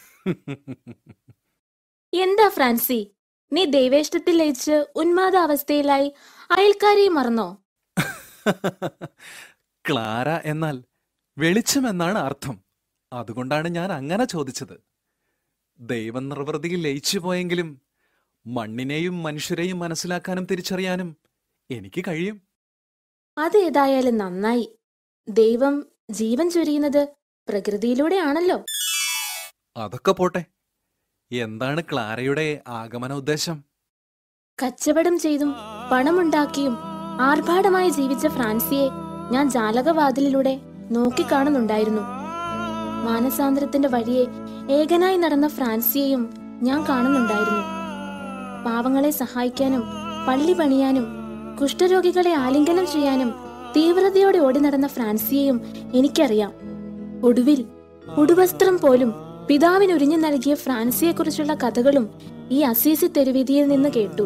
എന്താ ഫ്രാൻസി നീ ദൈവേഷ്ടത്തിൽ ലയിച്ച് ഉന്മാദാവസ്ഥയിലായി അയൽക്കാരിയെ മറന്നോ ക്ലാര എന്നാൽ വെളിച്ചം എന്നാണ് അർത്ഥം അതുകൊണ്ടാണ് ഞാൻ അങ്ങനെ ചോദിച്ചത് ദൈവം നിർവൃതിയിൽ ലയിച്ചു പോയെങ്കിലും മണ്ണിനെയും മനുഷ്യരെയും മനസ്സിലാക്കാനും തിരിച്ചറിയാനും എനിക്ക് കഴിയും അതേതായാലും നന്നായി ദൈവം ജീവൻ ചൊരിയുന്നത് പ്രകൃതിയിലൂടെയാണല്ലോ അതൊക്കെ പോട്ടെ എന്താണ് ക്ലാരയുടെ ആഗമന ഉദ്ദേശം കച്ചവടം ചെയ്തും പണമുണ്ടാക്കിയും ആർഭാടമായി ജീവിച്ച ഫ്രാൻസിയെ ഞാൻ ജാലകവാതിലിലൂടെ നോക്കിക്കാണുന്നുണ്ടായിരുന്നു മാനസാന്തരത്തിന്റെ വഴിയെ ഏകനായി നടന്ന ഫ്രാൻസിയെയും ഞാൻ കാണുന്നുണ്ടായിരുന്നു പാവങ്ങളെ സഹായിക്കാനും പള്ളി പണിയാനും കുഷ്ഠരോഗികളെ ആലിംഗനം ചെയ്യാനും തീവ്രതയോടെ ഓടി നടന്ന ഫ്രാൻസിയെയും എനിക്കറിയാം ഒടുവിൽ ഉടുവസ്ത്രം പോലും പിതാവിന് ഉരിഞ്ഞു നൽകിയ ഫ്രാൻസിയെക്കുറിച്ചുള്ള കഥകളും ഈ അസീസി തെരുവീതിയിൽ നിന്ന് കേട്ടു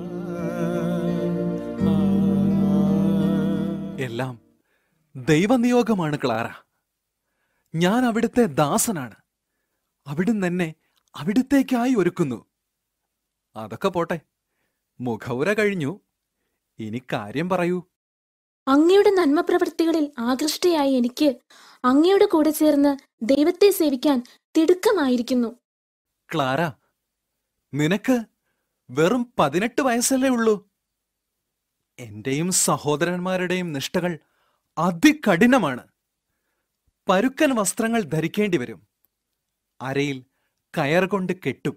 എല്ലാം ദൈവനിയോഗമാണ് ക്ലാര ഞാൻ അവിടുത്തെ ദാസനാണ് അവിടുന്ന് എന്നെ അവിടുത്തേക്കായി ഒരുക്കുന്നു അതൊക്കെ പോട്ടെ മുഖവുര കഴിഞ്ഞു ഇനി കാര്യം പറയൂ അങ്ങയുടെ നന്മപ്രവൃത്തികളിൽ ആകൃഷ്ടയായി എനിക്ക് അങ്ങയുടെ കൂടെ ചേർന്ന് ദൈവത്തെ സേവിക്കാൻ തിടുക്കമായിരിക്കുന്നു ക്ലാര നിനക്ക് വെറും പതിനെട്ട് വയസ്സല്ലേ ഉള്ളൂ എന്റെയും സഹോദരന്മാരുടെയും നിഷ്ഠകൾ അതികഠിനമാണ് പരുക്കൻ വസ്ത്രങ്ങൾ ധരിക്കേണ്ടി വരും അരയിൽ കയർ കൊണ്ട് കെട്ടും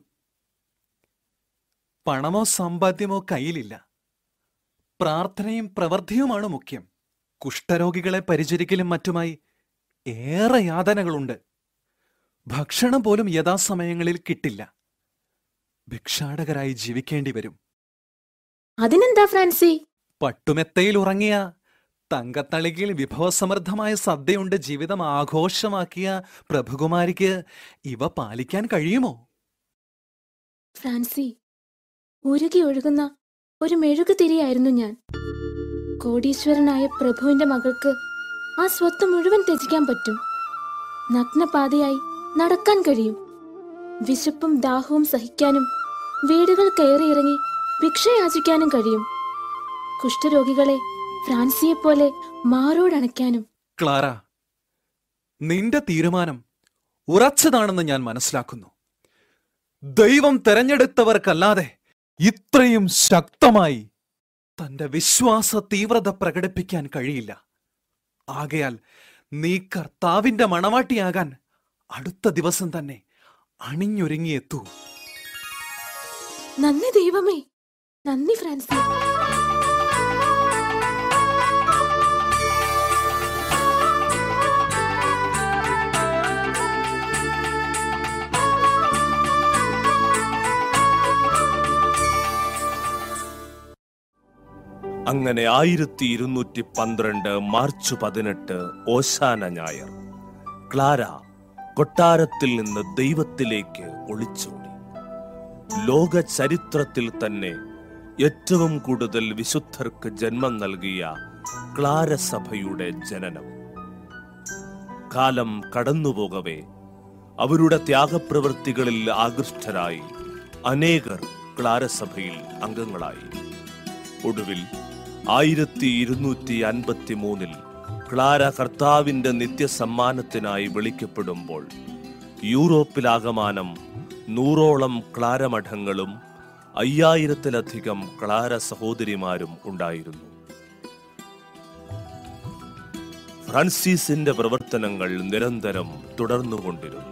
പണമോ സമ്പാദ്യമോ കയ്യിലില്ല പ്രാർത്ഥനയും പ്രവൃത്തിയുമാണ് മുഖ്യം കുഷ്ഠരോഗികളെ പരിചരിക്കലും മറ്റുമായി ഏറെ യാതനകളുണ്ട് ഭക്ഷണം പോലും യഥാസമയങ്ങളിൽ കിട്ടില്ല ഭിക്ഷാടകരായി ജീവിക്കേണ്ടി വരും അതിനെന്താ ഫ്രാൻസി പട്ടുമെത്തയിൽ ഉറങ്ങിയ തങ്കത്തളികയിൽ വിഭവസമൃദ്ധമായ സദ്യയുണ്ട് ജീവിതം ആഘോഷമാക്കിയ പ്രഭുകുമാരിക്ക് ഇവ പാലിക്കാൻ കഴിയുമോ ഫ്രാൻസി ഉരുകി ഒഴുകുന്ന ഒരു മെഴുകുതിരിയായിരുന്നു ഞാൻ കോടീശ്വരനായ പ്രഭുവിന്റെ മകൾക്ക് ആ സ്വത്ത് മുഴുവൻ ത്യജിക്കാൻ പറ്റും നഗ്നപാതയായി നടക്കാൻ കഴിയും വിശപ്പും ദാഹവും സഹിക്കാനും വീടുകൾ കയറിയിറങ്ങി ഭിക്ഷയാചിക്കാനും കഴിയും കുഷ്ഠരോഗികളെ ഫ്രാൻസിയെപ്പോലെ മാറോടണയ്ക്കാനും ക്ലാര നിന്റെ തീരുമാനം ഉറച്ചതാണെന്ന് ഞാൻ മനസ്സിലാക്കുന്നു ദൈവം തെരഞ്ഞെടുത്തവർക്കല്ലാതെ ഇത്രയും ശക്തമായി തന്റെ വിശ്വാസ തീവ്രത പ്രകടിപ്പിക്കാൻ കഴിയില്ല ആകയാൽ നീ കർത്താവിന്റെ മണവാട്ടിയാകാൻ അടുത്ത ദിവസം തന്നെ അണിഞ്ഞൊരുങ്ങിയെത്തൂ നന്ദി ദൈവമേ നന്ദി ഫ്രാൻസി അങ്ങനെ ആയിരത്തി ഇരുന്നൂറ്റി പന്ത്രണ്ട് മാർച്ച് പതിനെട്ട് ഓശാന ഞായർ ക്ലാര കൊട്ടാരത്തിൽ നിന്ന് ദൈവത്തിലേക്ക് ഒളിച്ചോടി ലോക ചരിത്രത്തിൽ തന്നെ ഏറ്റവും കൂടുതൽ വിശുദ്ധർക്ക് ജന്മം നൽകിയ ക്ലാര സഭയുടെ ജനനം കാലം കടന്നുപോകവേ അവരുടെ ത്യാഗപ്രവൃത്തികളിൽ ആകൃഷ്ടരായി അനേകർ ക്ലാരസഭയിൽ അംഗങ്ങളായി ഒടുവിൽ ആയിരത്തി ഇരുന്നൂറ്റി അൻപത്തി മൂന്നിൽ ക്ലാര കർത്താവിന്റെ നിത്യസമ്മാനത്തിനായി വിളിക്കപ്പെടുമ്പോൾ യൂറോപ്പിലാകമാനം നൂറോളം ക്ലാര മഠങ്ങളും അയ്യായിരത്തിലധികം ക്ലാര സഹോദരിമാരും ഉണ്ടായിരുന്നു ഫ്രാൻസിസിന്റെ പ്രവർത്തനങ്ങൾ നിരന്തരം തുടർന്നുകൊണ്ടിരുന്നു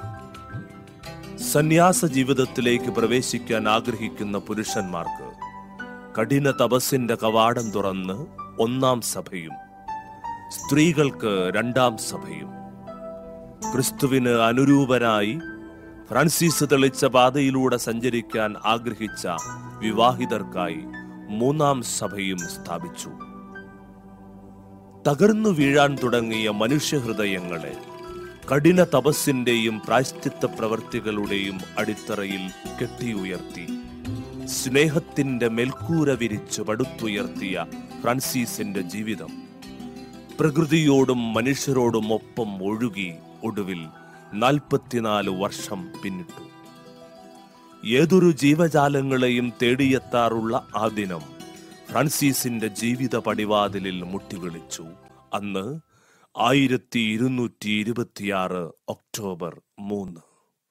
സന്യാസ ജീവിതത്തിലേക്ക് പ്രവേശിക്കാൻ ആഗ്രഹിക്കുന്ന പുരുഷന്മാർക്ക് കഠിന തപസ്സിന്റെ കവാടം തുറന്ന് ഒന്നാം സഭയും സ്ത്രീകൾക്ക് രണ്ടാം സഭയും ക്രിസ്തുവിന് അനുരൂപനായി ഫ്രാൻസിസ് തെളിച്ച പാതയിലൂടെ സഞ്ചരിക്കാൻ ആഗ്രഹിച്ച വിവാഹിതർക്കായി മൂന്നാം സഭയും സ്ഥാപിച്ചു തകർന്നു വീഴാൻ തുടങ്ങിയ മനുഷ്യഹൃദയങ്ങളെ കഠിന തപസ്സിന്റെയും പ്രായശ്ചിത്ത പ്രവർത്തികളുടെയും അടിത്തറയിൽ കെട്ടിയുയർത്തി സ്നേഹത്തിന്റെ മേൽക്കൂര വിരിച്ചു പടുത്തുയർത്തിയ ഫ്രാൻസിസിന്റെ ജീവിതം പ്രകൃതിയോടും മനുഷ്യരോടും ഒപ്പം ഒഴുകി ഒടുവിൽ നാൽപ്പത്തിനാല് വർഷം പിന്നിട്ടു ഏതൊരു ജീവജാലങ്ങളെയും തേടിയെത്താറുള്ള ആ ദിനം ഫ്രാൻസിസിന്റെ ജീവിത പടിവാതിലിൽ മുട്ടിവിളിച്ചു അന്ന് ആയിരത്തി ഇരുന്നൂറ്റി ഇരുപത്തിയാറ് ഒക്ടോബർ മൂന്ന്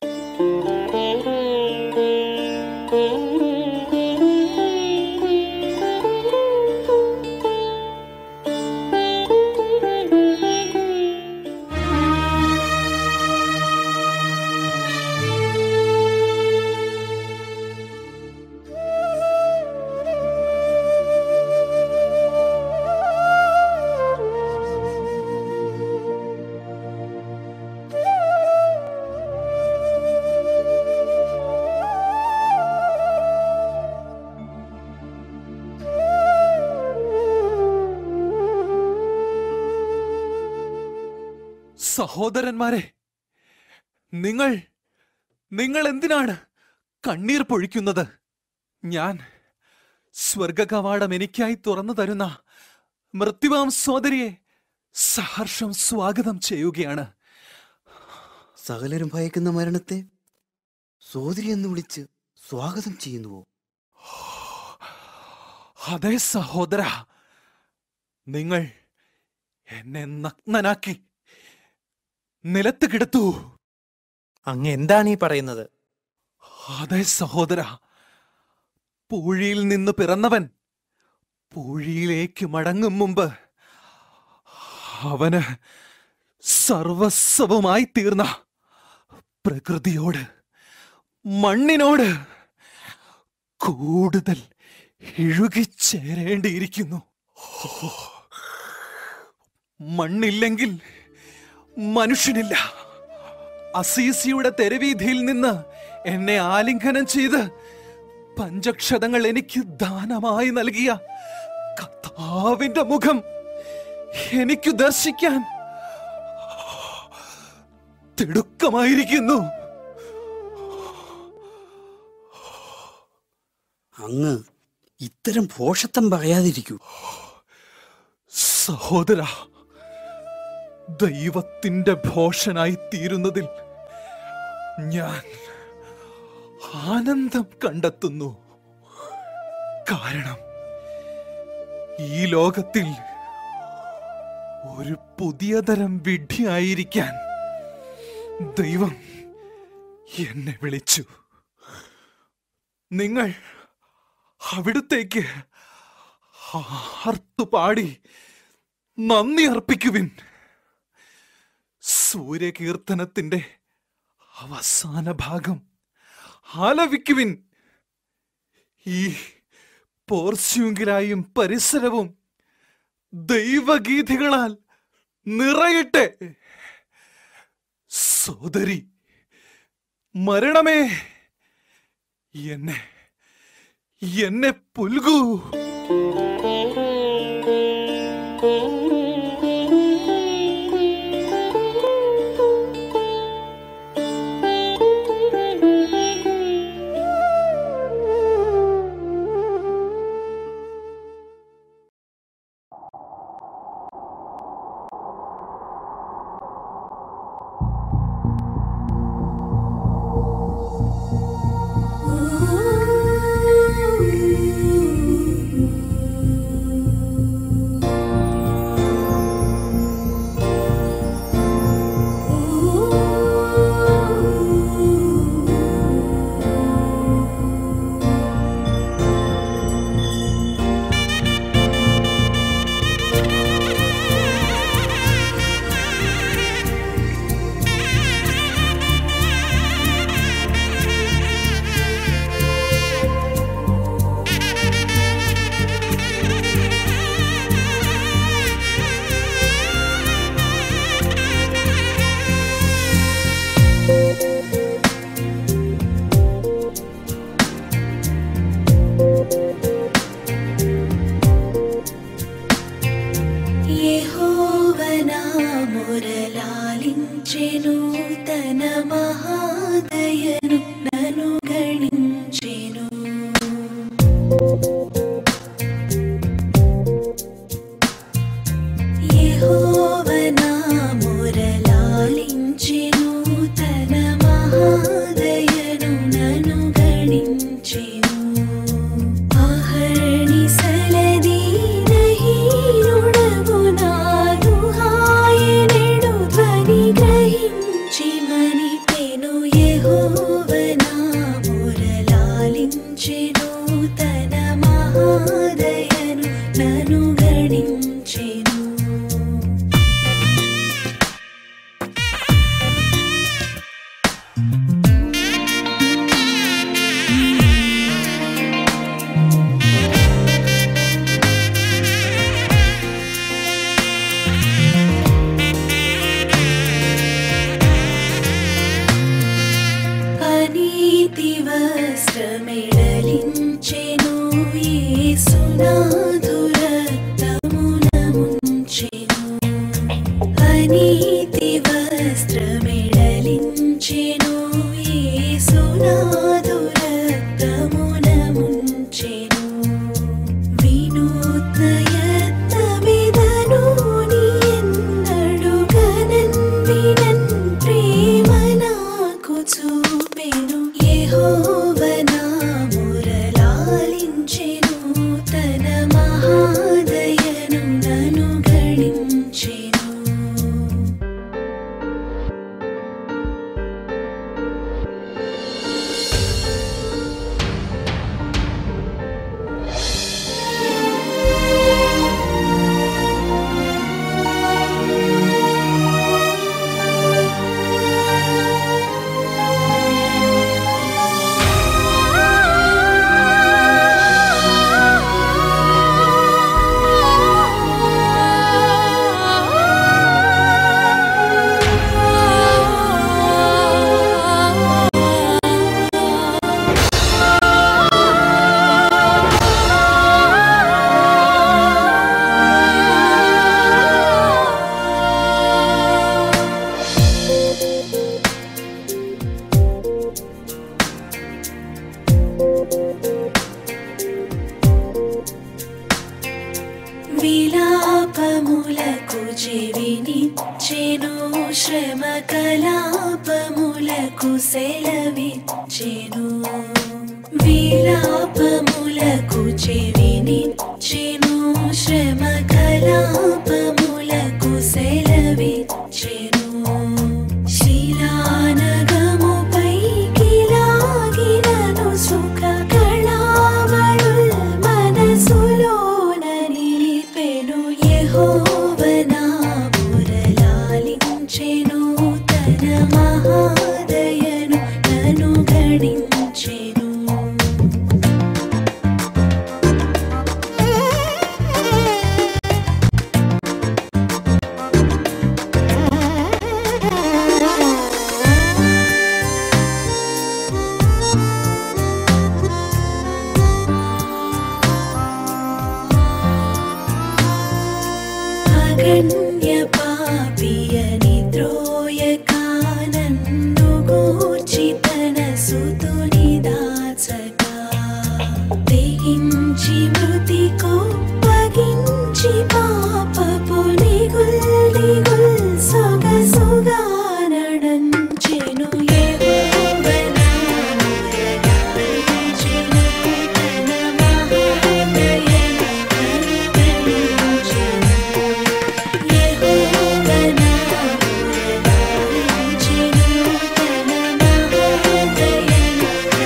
സഹോദരന്മാരെ നിങ്ങൾ നിങ്ങൾ എന്തിനാണ് കണ്ണീർ പൊഴിക്കുന്നത് ഞാൻ സ്വർഗകവാടം എനിക്കായി തുറന്നു തരുന്ന മൃത്യുവാം സോദരിയെ സഹർഷം സ്വാഗതം ചെയ്യുകയാണ് സകലരും ഭയക്കുന്ന മരണത്തെ സോദരി എന്ന് വിളിച്ച് സ്വാഗതം ചെയ്യുന്നുവോ അതെ സഹോദര നിങ്ങൾ എന്നെ നഗ്നനാക്കി നിലത്ത് കിടത്തു അങ്ങ് എന്താണ് ഈ പറയുന്നത് അതെ സഹോദര പൂഴിയിൽ നിന്ന് പിറന്നവൻ പൂഴിയിലേക്ക് മടങ്ങും മുമ്പ് അവന് സർവസ്വവുമായി തീർന്ന പ്രകൃതിയോട് മണ്ണിനോട് കൂടുതൽ ഇഴുകിച്ചേരേണ്ടിയിരിക്കുന്നു മണ്ണില്ലെങ്കിൽ മനുഷ്യനില്ല അസീസിയുടെ തെരുവീതിയിൽ നിന്ന് എന്നെ ആലിംഗനം ചെയ്ത് പഞ്ചക്ഷതങ്ങൾ എനിക്ക് ദാനമായി നൽകിയ കർത്താവിന്റെ മുഖം എനിക്ക് ദർശിക്കാൻ തിടുക്കമായിരിക്കുന്നു അങ്ങ് ഇത്തരം ഭോഷത്വം പറയാതിരിക്കൂ സഹോദര ദൈവത്തിന്റെ ഭോഷനായി തീരുന്നതിൽ ഞാൻ ആനന്ദം കണ്ടെത്തുന്നു കാരണം ഈ ലോകത്തിൽ ഒരു പുതിയ തരം വിഡ്ഢിയായിരിക്കാൻ ദൈവം എന്നെ വിളിച്ചു നിങ്ങൾ അവിടുത്തേക്ക് ആർത്തുപാടി നന്ദി അർപ്പിക്കുവിൻ സൂര്യകീർത്തനത്തിന്റെ അവസാന ഭാഗം ആലപിക്കുവിൻ ഈ പോർസ്യൂങ്കിലായും പരിസരവും ദൈവഗീതികളാൽ നിറയട്ടെ സോദരി മരണമേ എന്നെ എന്നെ പുൽകൂ యెహోవనామురలాలించెను తన మహాదయను నను గణించెను యెహోవనామురలాలించెను తన మహాదయను నను గణించెను అహర్నిశలదీనహీనుడగు నాదుహాయే నిలిపెను యెహోవనా మురలాలించెను తన మహాదయను నన్ను గణించెను అనీతి వస్త్రమెడలించెను యేసునాథురక్తమునముంచెను అనీతి వస్త్రమెడలించెను యేసునాథురక్తమునముంచెను వినూత్న యత్నమిదను నీ ఎన్నడుగనన్ వినన్ ప్రేమ నాకు చూపెను యెహోవనా మురలాలించెను తన మహాదయను నన్ను గణించెను విలాపములకు చెవినిచ్చెను శ్రమ కలాపములకు సెలవిచ్చెను విలాపములకు చెవినిచ్చెను శ్రమ కలాపములకు సెలవిచ్చెను శిలానగముపైకి లాగినను సుఖ కళావళుల్ మనసులోన నిలిపెను యెహోవనా మురలాలించెను తన మహాదయను నన్ను గణించెను అగణ్య పాపియని త్రోయకానన్ను గూర్చి తన సుతుని దాచగా తెగించి మృతి కోపగించి పాపపు నిగుల్ దిగుల్ సొగసుగా నడంచెను యెహోవనా మురళించెను తన మహాదయను అనుగ్రహించెను. యెహోవనా మురళించెను తన మహాదయను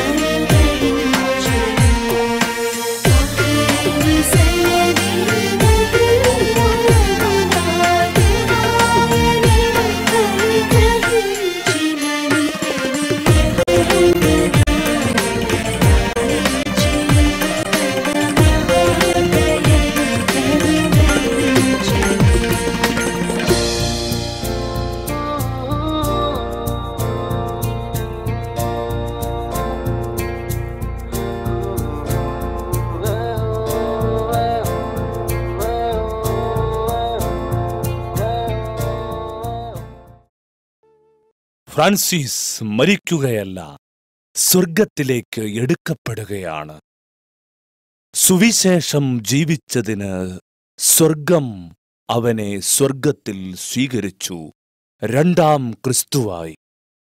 ഫ്രാൻസിസ് മരിക്കുകയല്ല സ്വർഗത്തിലേക്ക് എടുക്കപ്പെടുകയാണ് സുവിശേഷം ജീവിച്ചതിന് സ്വർഗം അവനെ സ്വർഗത്തിൽ സ്വീകരിച്ചു രണ്ടാം ക്രിസ്തുവായി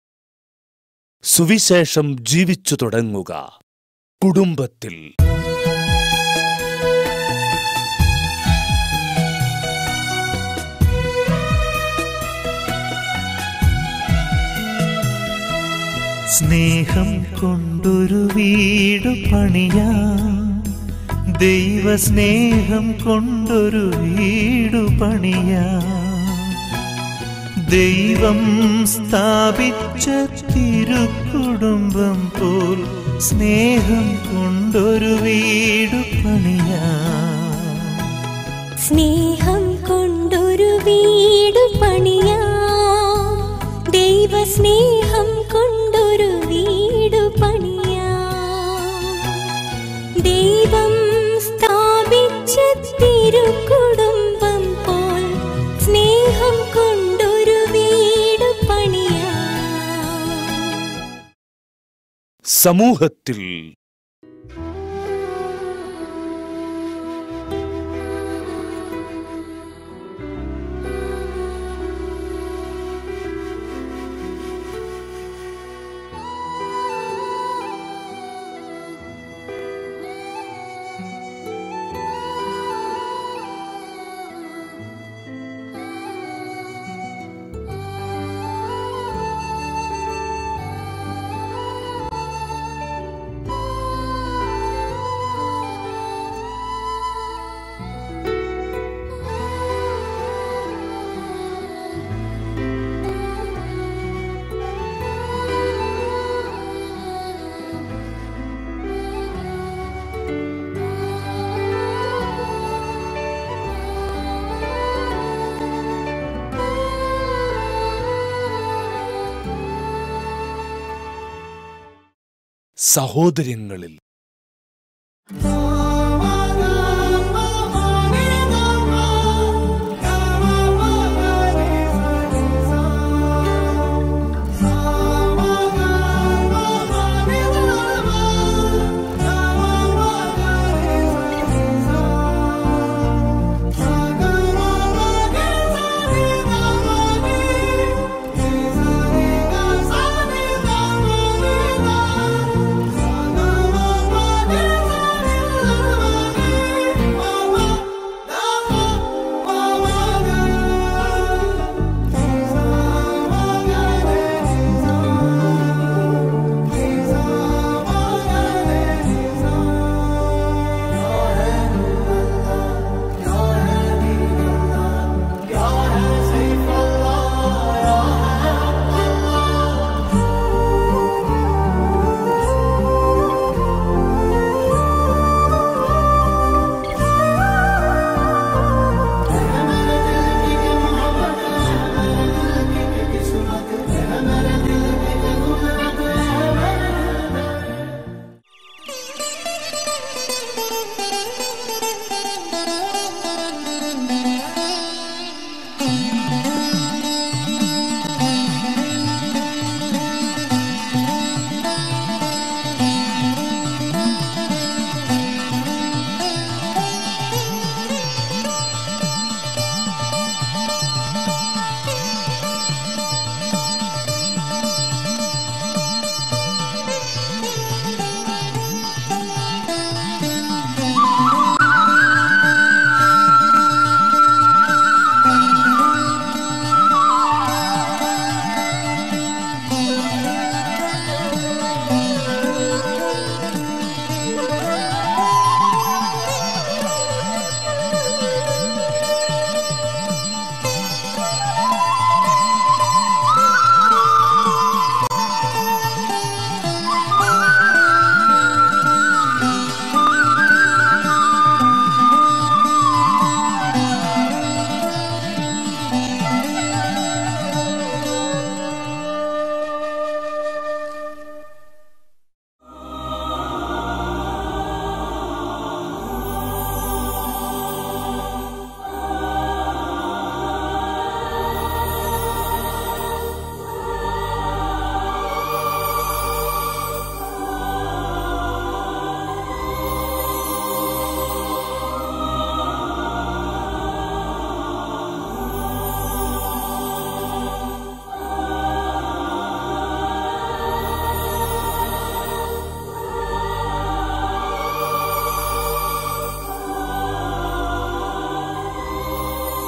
സുവിശേഷം ജീവിച്ചു തുടങ്ങുക കുടുംബത്തിൽ സ്നേഹം കൊണ്ടൊരു വീട് പണിയാം ദൈവസ്നേഹം കൊണ്ടൊരു വീട് പണിയാം ദൈവം സ്ഥാപിച്ച തിരുക്കുടുംബം പോൽ സ്നേഹം കൊണ്ടൊരു വീട് പണിയാം സ്നേഹം കൊണ്ടൊരു വീട് പണിയാം ദൈവസ്നേഹം കൊണ്ടൊരു വീട് പണിയാം ദൈവം സ്ഥാപിച്ച തിരുക്കുടുംബം പോൽ സ്നേഹം കൊണ്ടൊരു വീട് പണിയാം സമൂഹത്തിൽ സഹോദര്യങ്ങളിൽ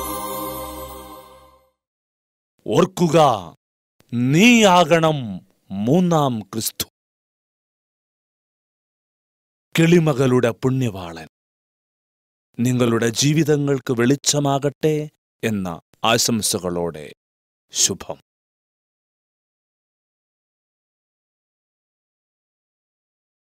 ഓർക്കുക നീയാകണം മൂന്നാം ക്രിസ്തു കിളിമകളുടെ പുണ്യവാളൻ നിങ്ങളുടെ ജീവിതങ്ങൾക്ക് വെളിച്ചമാകട്ടെ എന്ന ആശംസകളോടെ ശുഭം